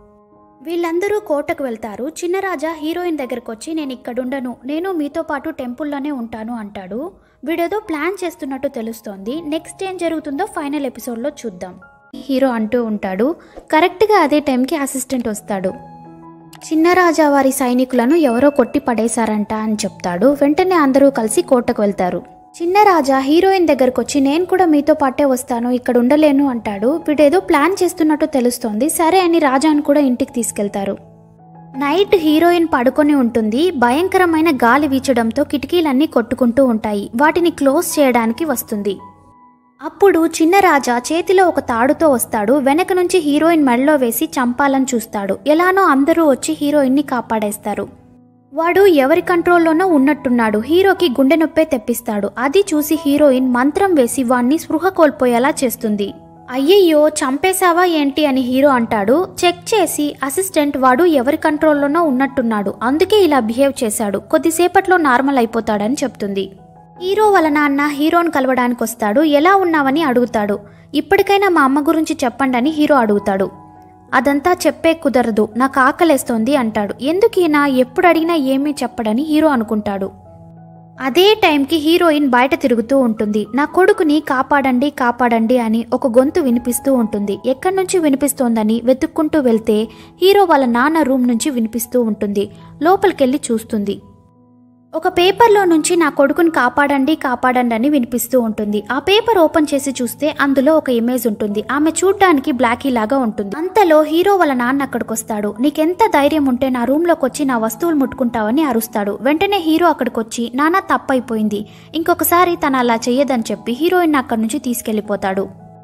వీళ్ళందరూ కోటకు వెళ్తారు చిన్నరాజా హీరోయిన్ దగ్గరకు వచ్చి నేను ఇక్కడుండను నేను మీతో పాటు టెంపుల్లోనే ఉంటాను అంటాడు వీడేదో ప్లాన్ చేస్తున్నట్టు తెలుస్తోంది నెక్స్ట్ ఏం జరుగుతుందో ఫైనల్ ఎపిసోడ్లో చూద్దాం హీరో అంటూ ఉంటాడు కరెక్ట్గా అదే టైంకి అసిస్టెంట్ వస్తాడు చిన్నరాజా వారి సైనికులను ఎవరో కొట్టి పడేశారంట అని చెప్తాడు వెంటనే అందరూ కలిసి కోటకు వెళ్తారు చిన్నరాజా హీరోయిన్ దగ్గరకు వచ్చి నేను కూడా మీతో పాటే వస్తాను ఇక్కడ ఉండలేను అంటాడు వీడేదో ప్లాన్ చేస్తున్నట్టు తెలుస్తోంది సరే అని రాజాను కూడా ఇంటికి తీసుకెళ్తారు నైట్ హీరోయిన్ పడుకొని ఉంటుంది భయంకరమైన గాలి వీచడంతో కిటికీలన్నీ కొట్టుకుంటూ ఉంటాయి వాటిని క్లోజ్ చేయడానికి వస్తుంది అప్పుడు చిన్న రాజా చేతిలో ఒక తాడుతో వస్తాడు వెనక నుంచి హీరోయిన్ మెడలో వేసి చంపాలని చూస్తాడు ఎలానో అందరూ వచ్చి హీరోయిన్ని కాపాడేస్తారు వాడు ఎవరి కంట్రోల్లోనో ఉన్నట్టున్నాడు హీరోకి గుండె నొప్పే తెప్పిస్తాడు అది చూసి హీరోయిన్ మంత్రం వేసి వాణ్ణి స్పృహ కోల్పోయేలా చేస్తుంది అయ్యయ్యో చంపేశావా ఏంటి అని హీరో అంటాడు చెక్ చేసి అసిస్టెంట్ వాడు ఎవరి కంట్రోల్లోనో ఉన్నట్టున్నాడు అందుకే ఇలా బిహేవ్ చేశాడు కొద్దిసేపట్లో నార్మల్ అయిపోతాడని చెప్తుంది హీరో వాళ్ళ నాన్న హీరోని కలవడానికి వస్తాడు ఎలా ఉన్నావని అడుగుతాడు ఇప్పటికైనా మా అమ్మ గురించి చెప్పండి అని హీరో అడుగుతాడు అదంతా చెప్పే కుదరదు నాకు ఆకలేస్తోంది అంటాడు ఎందుకు ఈయన ఎప్పుడు అడిగినా ఏమీ చెప్పడని హీరో అనుకుంటాడు అదే టైంకి హీరోయిన్ బయట తిరుగుతూ ఉంటుంది నా కొడుకుని కాపాడండి కాపాడండి అని ఒక గొంతు వినిపిస్తూ ఉంటుంది ఎక్కడి నుంచి వినిపిస్తోందని వెతుక్కుంటూ వెళ్తే హీరో వాళ్ళ నాన్న రూమ్ నుంచి వినిపిస్తూ ఉంటుంది లోపలికెళ్ళి చూస్తుంది ఒక పేపర్లో నుంచి నా కొడుకుని కాపాడండి కాపాడండి అని వినిపిస్తూ ఉంటుంది ఆ పేపర్ ఓపెన్ చేసి చూస్తే అందులో ఒక ఇమేజ్ ఉంటుంది ఆమె చూడ్డానికి బ్లాకీ లాగా ఉంటుంది అంతలో హీరో వాళ్ళ నాన్న అక్కడికి వస్తాడు నీకెంత ధైర్యం ఉంటే నా రూమ్లోకి వచ్చి నా వస్తువులు ముట్టుకుంటావని అరుస్తాడు వెంటనే హీరో అక్కడికి వచ్చి నాన్న తప్పైపోయింది ఇంకొకసారి తను అలా చెయ్యదని చెప్పి హీరోయిన్ అక్కడి నుంచి తీసుకెళ్లిపోతాడు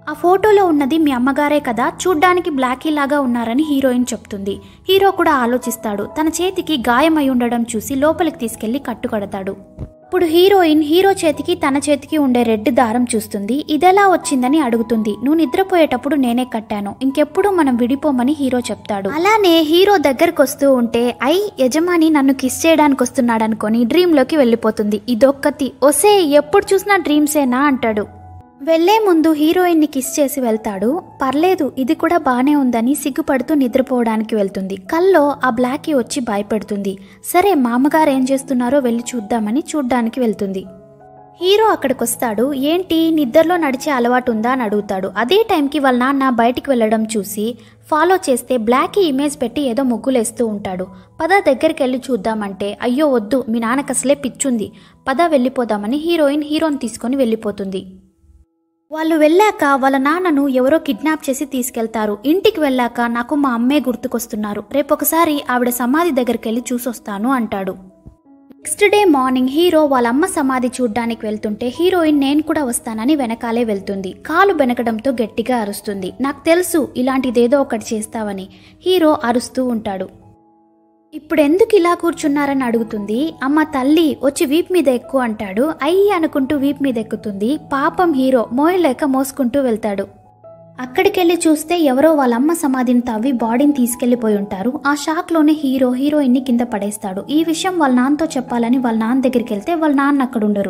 ఆ ఫోటోలో ఉన్నది మీ అమ్మగారే కదా చూడ్డానికి బ్లాకీ లాగా ఉన్నారని హీరోయిన్ చెప్తుంది హీరో కూడా ఆలోచిస్తాడు తన చేతికి గాయమై ఉండడం చూసి లోపలికి తీసుకెళ్లి కట్టుకడతాడు ఇప్పుడు హీరోయిన్ హీరో చేతికి తన చేతికి ఉండే రెడ్ దారం చూస్తుంది ఇదెలా వచ్చిందని అడుగుతుంది నువ్వు నిద్రపోయేటప్పుడు నేనే కట్టాను ఇంకెప్పుడు మనం విడిపోమని హీరో చెప్తాడు అలానే హీరో దగ్గరకు వస్తూ ఉంటే ఐ యజమాని నన్ను కిస్ చేయడానికి వస్తున్నాడు అనుకొని డ్రీమ్ లోకి వెళ్ళిపోతుంది ఇదొక్కతి ఒసే ఎప్పుడు చూసినా డ్రీమ్సేనా అంటాడు వెళ్లే ముందు హీరోయిన్ని కిస్ చేసి వెళ్తాడు పర్లేదు ఇది కూడా బానే ఉందని సిగ్గుపడుతూ నిద్రపోవడానికి వెళ్తుంది కల్లో ఆ బ్లాకీ వచ్చి భయపెడుతుంది సరే మామగారు ఏం చేస్తున్నారో వెళ్ళి చూద్దామని చూడ్డానికి వెళ్తుంది హీరో అక్కడికి వస్తాడు ఏంటి నిద్రలో నడిచే అలవాటు ఉందా అని అడుగుతాడు అదే టైంకి వాళ్ళ నాన్న బయటికి వెళ్ళడం చూసి ఫాలో చేస్తే బ్లాకీ ఇమేజ్ పెట్టి ఏదో ముగ్గులేస్తూ ఉంటాడు పద దగ్గరికి వెళ్ళి చూద్దామంటే అయ్యో వద్దు మీ నాన్నకు అసలే పిచ్చుంది పద వెళ్ళిపోదామని హీరోయిన్ హీరోని తీసుకొని వెళ్ళిపోతుంది వాళ్ళు వెళ్ళాక వాళ్ళ నాన్నను ఎవరో కిడ్నాప్ చేసి తీసుకెళ్తారు ఇంటికి వెళ్ళాక నాకు మా అమ్మే గుర్తుకొస్తున్నారు రేపు ఒకసారి ఆవిడ సమాధి దగ్గరికి వెళ్ళి చూసొస్తాను అంటాడు నెక్స్ట్ డే మార్నింగ్ హీరో వాళ్ళ అమ్మ సమాధి చూడ్డానికి వెళ్తుంటే హీరోయిన్ నేను కూడా వస్తానని వెనకాలే వెళ్తుంది కాలు బెనకడంతో గట్టిగా అరుస్తుంది నాకు తెలుసు ఇలాంటిదేదో ఒకటి చేస్తావని హీరో అరుస్తూ ఉంటాడు ఇప్పుడు ఎందుకు ఇలా కూర్చున్నారని అడుగుతుంది అమ్మ తల్లి వచ్చి వీప్ మీద ఎక్కువ అంటాడు అయ్యి అనుకుంటూ వీప్ మీద ఎక్కుతుంది పాపం హీరో మోయలేక మోసుకుంటూ వెళ్తాడు అక్కడికెళ్ళి చూస్తే ఎవరో వాళ్ళ అమ్మ సమాధిని తవ్వి బాడీని తీసుకెళ్లిపోయి ఉంటారు ఆ షాక్లోనే హీరో హీరోయిన్ని కింద పడేస్తాడు ఈ విషయం వాళ్ళ నాన్నతో చెప్పాలని వాళ్ళ నాన్న దగ్గరికి వెళ్తే వాళ్ళ నాన్న అక్కడ ఉండరు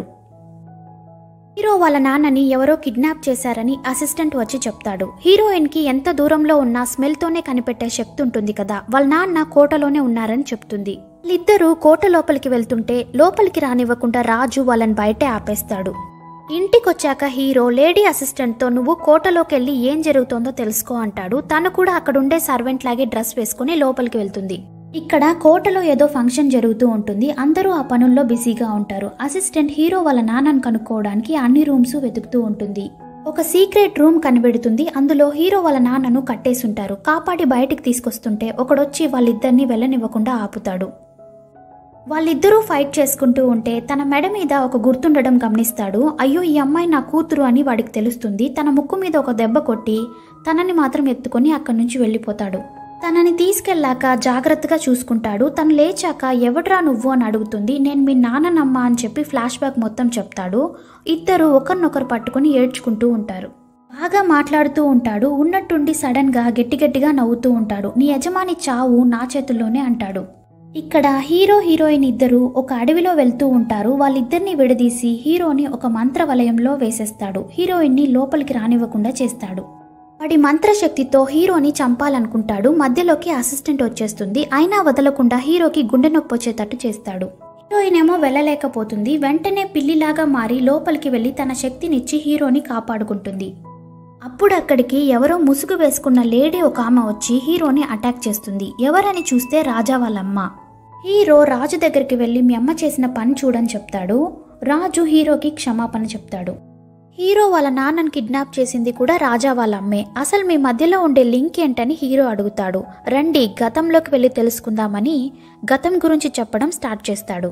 హీరో వాళ్ళ నాన్నని ఎవరో కిడ్నాప్ చేశారని అసిస్టెంట్ వచ్చి చెప్తాడు హీరోయిన్ కి ఎంత దూరంలో ఉన్నా స్మెల్ తోనే కనిపెట్టే శక్తి ఉంటుంది కదా వాళ్ళ నాన్న కోటలోనే ఉన్నారని చెప్తుంది వాళ్ళిద్దరూ కోట లోపలికి వెళ్తుంటే లోపలికి రానివ్వకుండా రాజు వాళ్ళని బయటే ఆపేస్తాడు ఇంటికొచ్చాక హీరో లేడీ అసిస్టెంట్తో నువ్వు కోటలోకి వెళ్ళి ఏం జరుగుతోందో తెలుసుకో అంటాడు తను కూడా అక్కడుండే సర్వెంట్ లాగే డ్రెస్ వేసుకుని లోపలికి వెళ్తుంది ఇక్కడ కోటలో ఏదో ఫంక్షన్ జరుగుతూ ఉంటుంది అందరూ ఆ పనుల్లో బిజీగా ఉంటారు అసిస్టెంట్ హీరో వాళ్ళ నాన్నను కనుక్కోవడానికి అన్ని రూమ్స్ వెతుకుతూ ఉంటుంది ఒక సీక్రెట్ రూమ్ కనిపెడుతుంది అందులో హీరో వాళ్ళ నాన్నను కట్టేసుంటారు కాపాడి బయటికి తీసుకొస్తుంటే ఒకడొచ్చి వాళ్ళిద్దరిని వెళ్ళనివ్వకుండా ఆపుతాడు వాళ్ళిద్దరూ ఫైట్ చేసుకుంటూ ఉంటే తన మెడ మీద ఒక గుర్తుండడం గమనిస్తాడు అయ్యో ఈ అమ్మాయి నా కూతురు అని వాడికి తెలుస్తుంది తన ముక్కు మీద ఒక దెబ్బ కొట్టి తనని మాత్రం ఎత్తుకొని అక్కడి నుంచి వెళ్ళిపోతాడు తనని తీసుకెళ్ళాక జాగ్రత్తగా చూసుకుంటాడు తను లేచాక ఎవడ్రా నువ్వు అని అడుగుతుంది నేను మీ నాన్ననమ్మ అని చెప్పి ఫ్లాష్ బ్యాక్ మొత్తం చెప్తాడు ఇద్దరు ఒకరినొకరు పట్టుకొని ఏడ్చుకుంటూ ఉంటారు బాగా మాట్లాడుతూ ఉంటాడు ఉన్నట్టుండి సడన్ గా గట్టి గట్టిగా నవ్వుతూ ఉంటాడు నీ యజమాని చావు నా చేతుల్లోనే అంటాడు ఇక్కడ హీరో హీరోయిన్ ఇద్దరు ఒక అడవిలో వెళ్తూ ఉంటారు వాళ్ళిద్దరిని విడదీసి హీరోని ఒక మంత్ర వలయంలో వేసేస్తాడు హీరోయిన్ని లోపలికి రానివ్వకుండా చేస్తాడు వాడి మంత్రశక్తితో హీరోని చంపాలనుకుంటాడు మధ్యలోకి అసిస్టెంట్ వచ్చేస్తుంది అయినా వదలకుండా హీరోకి గుండె నొప్పి వచ్చేటట్టు చేస్తాడు హీరోయిన్ ఏమో వెళ్ళలేకపోతుంది వెంటనే పిల్లిలాగా మారి లోపలికి వెళ్ళి తన శక్తినిచ్చి హీరోని కాపాడుకుంటుంది అప్పుడు అక్కడికి ఎవరో ముసుగు వేసుకున్న లేడీ ఒక ఆమె వచ్చి హీరోని అటాక్ చేస్తుంది ఎవరని చూస్తే రాజా వాళ్ళమ్మ హీరో రాజు దగ్గరికి వెళ్ళి మీ అమ్మ చేసిన పని చూడని చెప్తాడు రాజు హీరోకి క్షమాపణ చెప్తాడు హీరో వాళ్ళ నాన్నని కిడ్నాప్ చేసింది కూడా రాజా వాళ్ళ అమ్మే అసలు మీ మధ్యలో ఉండే లింక్ ఏంటని హీరో అడుగుతాడు రండి గతంలోకి వెళ్ళి తెలుసుకుందామని గతం గురించి చెప్పడం స్టార్ట్ చేస్తాడు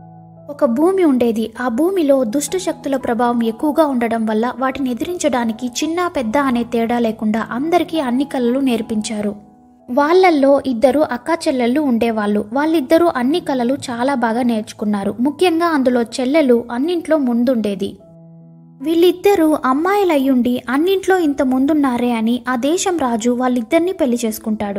ఒక భూమి ఉండేది ఆ భూమిలో దుష్ట శక్తుల ప్రభావం ఎక్కువగా ఉండడం వల్ల వాటిని ఎదిరించడానికి చిన్న పెద్ద అనే తేడా లేకుండా అందరికీ అన్ని కళలు నేర్పించారు వాళ్ళల్లో ఇద్దరు అక్కా చెల్లెళ్ళు ఉండేవాళ్ళు వాళ్ళిద్దరూ అన్ని కళలు చాలా బాగా నేర్చుకున్నారు ముఖ్యంగా అందులో చెల్లెలు అన్నింట్లో ముందుండేది వీళ్ళిద్దరూ అమ్మాయిలయ్యుండి అన్నింట్లో ఇంత ముందున్నారే అని ఆ దేశం రాజు వాళ్ళిద్దరినీ పెళ్లి చేసుకుంటాడు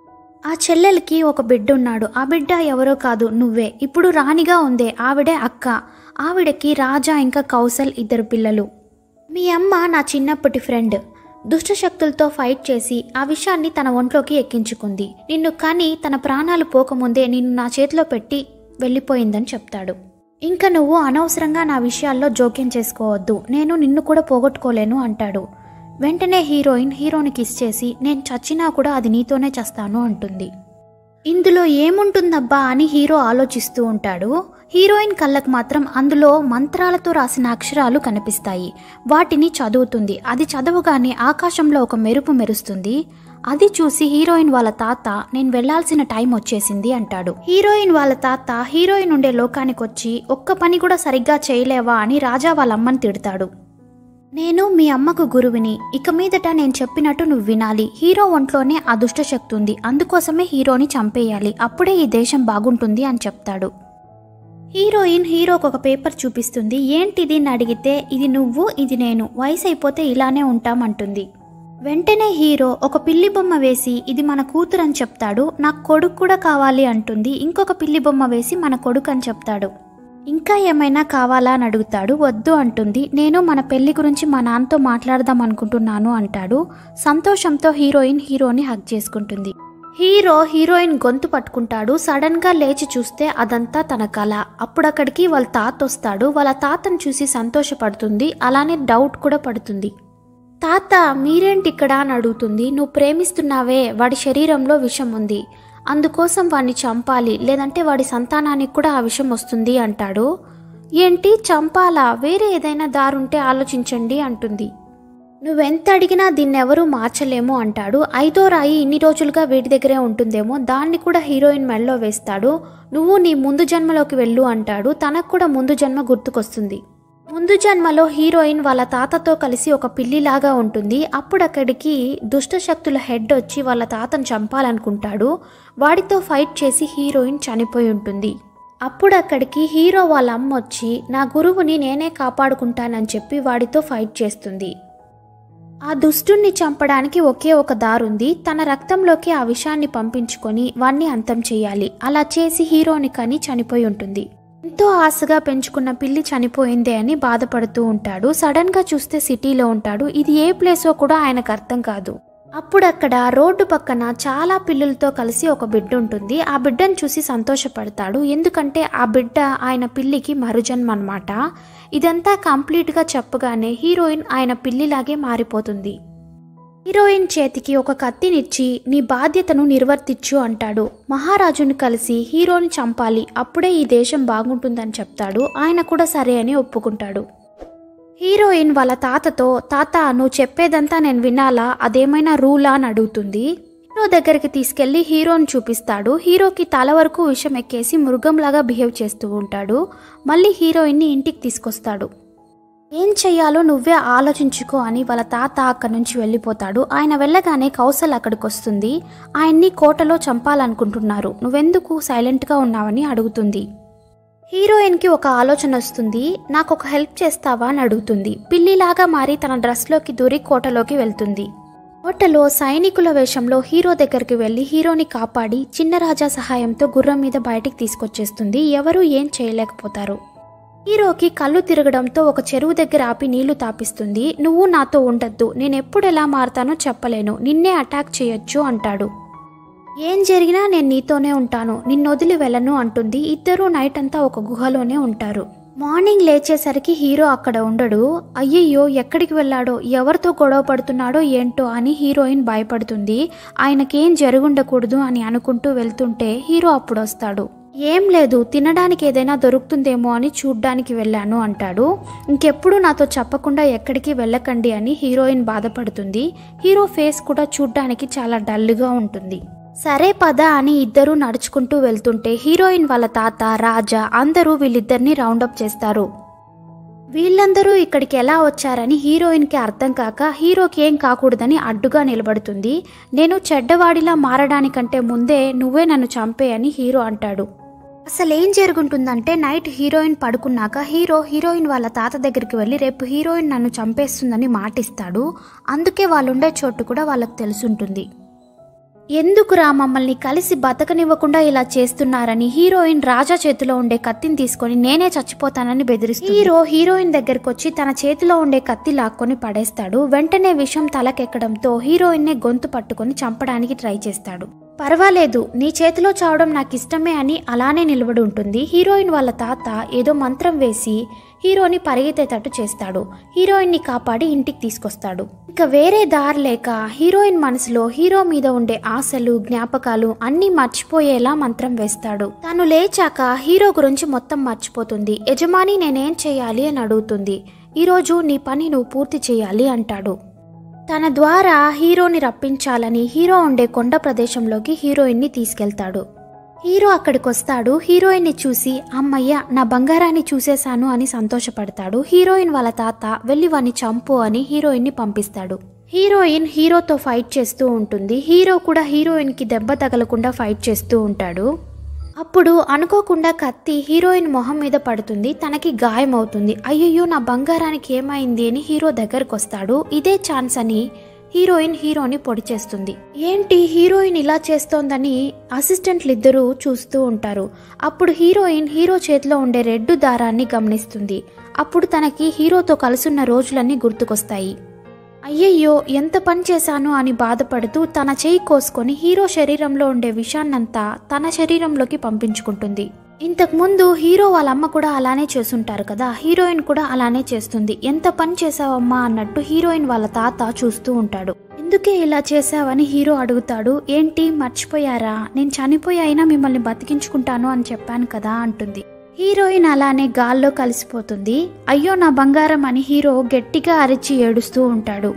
ఆ చెల్లెలకి ఒక బిడ్డ ఉన్నాడు ఆ బిడ్డ ఎవరో కాదు నువ్వే ఇప్పుడు రాణిగా ఉందే ఆవిడే అక్క ఆవిడకి రాజా ఇంకా కౌసల్ ఇద్దరు పిల్లలు మీ అమ్మ నా చిన్నప్పటి ఫ్రెండ్ దుష్టశక్తులతో ఫైట్ చేసి ఆ విషయాన్ని తన ఒంట్లోకి ఎక్కించుకుంది నిన్ను కానీ తన ప్రాణాలు పోకముందే నిన్ను నా చేతిలో పెట్టి వెళ్ళిపోయిందని చెప్తాడు ఇంకా నువ్వు అనవసరంగా నా విషయాల్లో జోక్యం చేసుకోవద్దు నేను నిన్ను కూడా పోగొట్టుకోలేను అంటాడు వెంటనే హీరోయిన్ హీరోని కిస్ చేసి నేను చచ్చినా కూడా అది నీతోనే చస్తాను అంటుంది ఇందులో ఏముంటుందబ్బా అని హీరో ఆలోచిస్తూ ఉంటాడు హీరోయిన్ కళ్ళకు మాత్రం అందులో మంత్రాలతో రాసిన అక్షరాలు కనిపిస్తాయి వాటిని చదువుతుంది అది చదవగానే ఆకాశంలో ఒక మెరుపు మెరుస్తుంది అది చూసి హీరోయిన్ వాళ్ళ తాత నేను వెళ్లాల్సిన టైం వచ్చేసింది అంటాడు హీరోయిన్ వాళ్ళ తాత హీరోయిన్ ఉండే లోకానికి వచ్చి ఒక్క పని కూడా సరిగ్గా చేయలేవా అని రాజా వాళ్ళ అమ్మని తిడతాడు నేను మీ అమ్మకు గురువిని ఇక మీదట నేను చెప్పినట్టు నువ్వు వినాలి హీరో ఒంట్లోనే ఆ దుష్ట శక్తి ఉంది అందుకోసమే హీరోని చంపేయాలి అప్పుడే ఈ దేశం బాగుంటుంది అని చెప్తాడు హీరోయిన్ హీరోకి ఒక పేపర్ చూపిస్తుంది ఏంటిది అని అడిగితే ఇది నువ్వు ఇది నేను వయసు అయిపోతే ఇలానే ఉంటామంటుంది వెంటనే హీరో ఒక పిల్లి బొమ్మ వేసి ఇది మన కూతురు అని చెప్తాడు నాకు కొడుకు కూడా కావాలి అంటుంది ఇంకొక పిల్లి బొమ్మ వేసి మన కొడుకు అని చెప్తాడు ఇంకా ఏమైనా కావాలా అని అడుగుతాడు వద్దు అంటుంది నేను మన పెళ్లి గురించి మా నాన్నతో మాట్లాడదాం అనుకుంటున్నాను అంటాడు సంతోషంతో హీరోయిన్ హీరోని హక్ చేసుకుంటుంది హీరో హీరోయిన్ గొంతు పట్టుకుంటాడు సడన్ గా లేచి చూస్తే అదంతా తన కళ అప్పుడక్కడికి వాళ్ళ తాత వస్తాడు వాళ్ళ తాతను చూసి సంతోషపడుతుంది అలానే డౌట్ కూడా పడుతుంది తాత మీరేంటి ఇక్కడ అని అడుగుతుంది నువ్వు ప్రేమిస్తున్నావే వాడి శరీరంలో విషం ఉంది అందుకోసం వాడిని చంపాలి లేదంటే వాడి సంతానానికి కూడా ఆ విషం వస్తుంది అంటాడు ఏంటి చంపాలా వేరే ఏదైనా దారుంటే ఆలోచించండి అంటుంది నువ్వెంత అడిగినా దీన్నెవరూ మార్చలేము అంటాడు ఐదో రాయి ఇన్ని రోజులుగా వీడి దగ్గరే ఉంటుందేమో దాన్ని కూడా హీరోయిన్ మెడలో వేస్తాడు నువ్వు నీ ముందు జన్మలోకి వెళ్ళు అంటాడు తనకు కూడా ముందు జన్మ గుర్తుకొస్తుంది ముందు జన్మలో హీరోయిన్ వాళ్ళ తాతతో కలిసి ఒక పిల్లిలాగా ఉంటుంది అప్పుడు అక్కడికి దుష్ట శక్తుల హెడ్ వచ్చి వాళ్ళ తాతను చంపాలనుకుంటాడు వాడితో ఫైట్ చేసి హీరోయిన్ చనిపోయి ఉంటుంది అప్పుడు అక్కడికి హీరో వాళ్ళ అమ్మ వచ్చి నా గురువుని నేనే కాపాడుకుంటానని చెప్పి వాడితో ఫైట్ చేస్తుంది ఆ దుష్టుణ్ణి చంపడానికి ఒకే ఒక దారుంది తన రక్తంలోకి ఆ విషాన్ని పంపించుకొని వాణ్ణి అంతం చేయాలి అలా చేసి హీరోని కని చనిపోయి ఉంటుంది ఎంతో ఆశగా పెంచుకున్న పిల్లి చనిపోయిందే అని బాధపడుతూ ఉంటాడు సడన్ గా చూస్తే సిటీలో ఉంటాడు ఇది ఏ ప్లేసో కూడా ఆయనకు అర్థం కాదు అప్పుడు అక్కడ రోడ్డు పక్కన చాలా పిల్లులతో కలిసి ఒక బిడ్డ ఉంటుంది ఆ బిడ్డను చూసి సంతోషపడతాడు ఎందుకంటే ఆ బిడ్డ ఆయన పిల్లికి మరుజన్మ అనమాట ఇదంతా కంప్లీట్గా చెప్పగానే హీరోయిన్ ఆయన పిల్లిలాగే మారిపోతుంది హీరోయిన్ చేతికి ఒక కత్తినిచ్చి నీ బాధ్యతను నిర్వర్తించు అంటాడు మహారాజుని కలిసి హీరోని చంపాలి అప్పుడే ఈ దేశం బాగుంటుందని చెప్తాడు ఆయన కూడా సరే అని ఒప్పుకుంటాడు హీరోయిన్ వాళ్ళ తాతతో తాత నువ్వు చెప్పేదంతా నేను వినాలా అదేమైనా రూలా అని అడుగుతుంది హీరో దగ్గరికి తీసుకెళ్లి హీరోని చూపిస్తాడు హీరోకి తల వరకు విషం ఎక్కేసి మృగంలాగా బిహేవ్ చేస్తూ ఉంటాడు మళ్ళీ హీరోయిన్ని ఇంటికి తీసుకొస్తాడు ఏం చెయ్యాలో నువ్వే ఆలోచించుకో అని వాళ్ళ తాత అక్కడి నుంచి వెళ్ళిపోతాడు ఆయన వెళ్ళగానే కౌసల్ అక్కడికి వస్తుంది ఆయన్ని కోటలో చంపాలనుకుంటున్నారు నువ్వెందుకు సైలెంట్గా ఉన్నావని అడుగుతుంది హీరోయిన్కి ఒక ఆలోచన వస్తుంది నాకు ఒక హెల్ప్ చేస్తావా అని అడుగుతుంది పిల్లిలాగా మారి తన డ్రెస్లోకి దూరి కోటలోకి వెళ్తుంది కోటలో సైనికుల వేషంలో హీరో దగ్గరికి వెళ్ళి హీరోని కాపాడి చిన్న రాజా సహాయంతో గుర్రం మీద బయటికి తీసుకొచ్చేస్తుంది ఎవరూ ఏం చేయలేకపోతారు హీరోకి కళ్ళు తిరగడంతో ఒక చెరువు దగ్గర ఆపి నీళ్లు తాపిస్తుంది నువ్వు నాతో ఉండద్దు నేను ఎప్పుడు ఎలా మారతానో చెప్పలేను నిన్నే అటాక్ చేయొచ్చు అంటాడు ఏం జరిగినా నేను నీతోనే ఉంటాను నిన్ను వదిలి వెళ్ళను అంటుంది ఇద్దరూ నైట్ అంతా ఒక గుహలోనే ఉంటారు మార్నింగ్ లేచేసరికి హీరో అక్కడ ఉండడు అయ్యయ్యో ఎక్కడికి వెళ్ళాడో ఎవరితో గొడవ పడుతున్నాడో ఏంటో అని హీరోయిన్ భయపడుతుంది ఆయనకేం జరుగుండకూడదు అని అనుకుంటూ వెళ్తుంటే హీరో అప్పుడు వస్తాడు ఏం లేదు తినడానికి ఏదైనా దొరుకుతుందేమో అని చూడ్డానికి వెళ్ళాను అంటాడు ఇంకెప్పుడు నాతో చెప్పకుండా ఎక్కడికి వెళ్ళకండి అని హీరోయిన్ బాధపడుతుంది హీరో ఫేస్ కూడా చూడ్డానికి చాలా డల్గా ఉంటుంది సరే పద అని ఇద్దరూ నడుచుకుంటూ వెళ్తుంటే హీరోయిన్ వాళ్ళ తాత రాజా అందరూ వీళ్ళిద్దరిని రౌండప్ చేస్తారు వీళ్ళందరూ ఇక్కడికి ఎలా వచ్చారని హీరోయిన్కి అర్థం కాక హీరోకి ఏం కాకూడదని అడ్డుగా నిలబడుతుంది నేను చెడ్డవాడిలా మారడానికంటే ముందే నువ్వే నన్ను చంపే అని హీరో అంటాడు అసలు ఏం జరుగుంటుందంటే నైట్ హీరోయిన్ పడుకున్నాక హీరో హీరోయిన్ వాళ్ళ తాత దగ్గరికి వెళ్ళి రేపు హీరోయిన్ నన్ను చంపేస్తుందని మాటిస్తాడు అందుకే వాళ్ళుండే చోటు కూడా వాళ్ళకి తెలుసుంటుంది ఎందుకురా మమ్మల్ని కలిసి బతకనివ్వకుండా ఇలా చేస్తున్నారని హీరోయిన్ రాజా చేతిలో ఉండే కత్తిని తీసుకొని నేనే చచ్చిపోతానని బెదిరిస్తుంది హీరో హీరోయిన్ దగ్గరకు వచ్చి తన చేతిలో ఉండే కత్తి లాక్కొని పడేస్తాడు వెంటనే విషం తలకెక్కడంతో హీరోయిన్నే గొంతు పట్టుకొని చంపడానికి ట్రై చేస్తాడు పర్వాలేదు నీ చేతిలో చావడం నాకు ఇష్టమే అని అలానే నిలబడి ఉంటుంది హీరోయిన్ వాళ్ళ తాత ఏదో మంత్రం వేసి హీరోని పరిగెత్తేటట్టు చేస్తాడు హీరోయిన్ని కాపాడి ఇంటికి తీసుకొస్తాడు ఇక వేరే దారి లేక హీరోయిన్ మనసులో హీరో మీద ఉండే ఆశలు జ్ఞాపకాలు అన్నీ మర్చిపోయేలా మంత్రం వేస్తాడు తాను లేచాక హీరో గురించి మొత్తం మర్చిపోతుంది యజమాని నేనేం చేయాలి అని అడుగుతుంది ఈరోజు నీ పని నువ్వు పూర్తి చేయాలి అంటాడు తన ద్వారా హీరోని రప్పించాలని హీరో ఉండే కొండ ప్రదేశంలోకి హీరోయిన్ని తీసుకెళ్తాడు హీరో అక్కడికి వస్తాడు హీరోయిన్ని చూసి అమ్మయ్య నా బంగారాన్ని చూసేశాను అని సంతోషపడతాడు హీరోయిన్ వాళ్ళ తాత వెళ్ళి వాణ్ణి చంపు అని హీరోయిన్ని పంపిస్తాడు హీరోయిన్ హీరోతో ఫైట్ చేస్తూ ఉంటుంది హీరో కూడా హీరోయిన్కి దెబ్బ తగలకుండా ఫైట్ చేస్తూ ఉంటాడు అప్పుడు అనుకోకుండా కత్తి హీరోయిన్ మొహం మీద పడుతుంది తనకి గాయం అవుతుంది అయ్యయ్యో నా బంగారానికి ఏమైంది అని హీరో దగ్గరకు వస్తాడు ఇదే ఛాన్స్ అని హీరోయిన్ హీరోని పొడి చేస్తుంది ఏంటి హీరోయిన్ ఇలా చేస్తోందని అసిస్టెంట్లు ఇద్దరూ చూస్తూ ఉంటారు అప్పుడు హీరోయిన్ హీరో చేతిలో ఉండే రెడ్డు దారాన్ని గమనిస్తుంది అప్పుడు తనకి హీరోతో కలుసున్న రోజులన్నీ గుర్తుకొస్తాయి అయ్యయ్యో ఎంత పని చేశాను అని బాధపడుతూ తన చేయి కోసుకొని హీరో శరీరంలో ఉండే విషాన్నంతా తన శరీరంలోకి పంపించుకుంటుంది ఇంతకుముందు హీరో వాళ్ళ అమ్మ కూడా అలానే చేసుంటారు కదా హీరోయిన్ కూడా అలానే చేస్తుంది ఎంత పని చేసావమ్మా అన్నట్టు హీరోయిన్ వాళ్ళ తాత చూస్తూ ఉంటాడు ఎందుకే ఇలా చేసావని హీరో అడుగుతాడు ఏంటి మర్చిపోయారా నేను చనిపోయి అయినా మిమ్మల్ని బతికించుకుంటాను అని చెప్పాను కదా అంటుంది హీరోయిన్ అలానే గాల్లో కలిసిపోతుంది అయ్యో నా బంగారం అని హీరో గట్టిగా అరిచి ఏడుస్తూ ఉంటాడు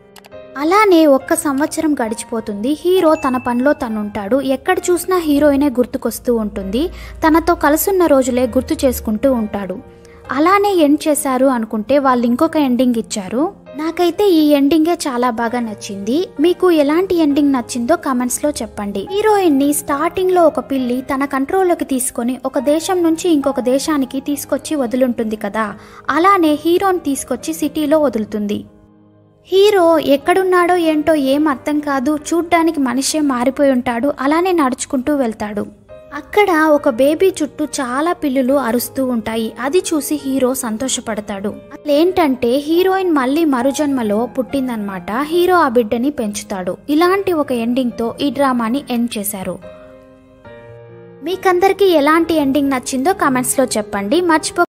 అలానే ఒక్క సంవత్సరం గడిచిపోతుంది హీరో తన పనిలో తనుంటాడు ఎక్కడ చూసినా హీరోయినే గుర్తుకొస్తూ ఉంటుంది తనతో కలుసున్న రోజులే గుర్తు చేసుకుంటూ ఉంటాడు అలానే ఎండ్ చేశారు అనుకుంటే వాళ్ళు ఇంకొక ఎండింగ్ ఇచ్చారు నాకైతే ఈ ఎండింగే చాలా బాగా నచ్చింది మీకు ఎలాంటి ఎండింగ్ నచ్చిందో కమెంట్స్ లో చెప్పండి హీరోయిన్ ని స్టార్టింగ్ లో ఒక పిల్లి తన కంట్రోల్లోకి తీసుకొని ఒక దేశం నుంచి ఇంకొక దేశానికి తీసుకొచ్చి వదులుంటుంది కదా అలానే హీరోని తీసుకొచ్చి సిటీలో వదులుతుంది హీరో ఎక్కడున్నాడో ఏంటో ఏం అర్థం కాదు చూడ్డానికి మనిషే మారిపోయి ఉంటాడు అలానే నడుచుకుంటూ వెళ్తాడు అక్కడ ఒక బేబీ చుట్టూ చాలా పిల్లులు అరుస్తూ ఉంటాయి అది చూసి హీరో సంతోషపడతాడు అదేంటంటే హీరోయిన్ మళ్ళీ మరుజన్మలో పుట్టిందనమాట హీరో ఆ బిడ్డని పెంచుతాడు ఇలాంటి ఒక ఎండింగ్తో ఈ డ్రామాని ఎండ్ చేశారు మీకందరికీ ఎలాంటి ఎండింగ్ నచ్చిందో కామెంట్స్లో చెప్పండి మర్చిపో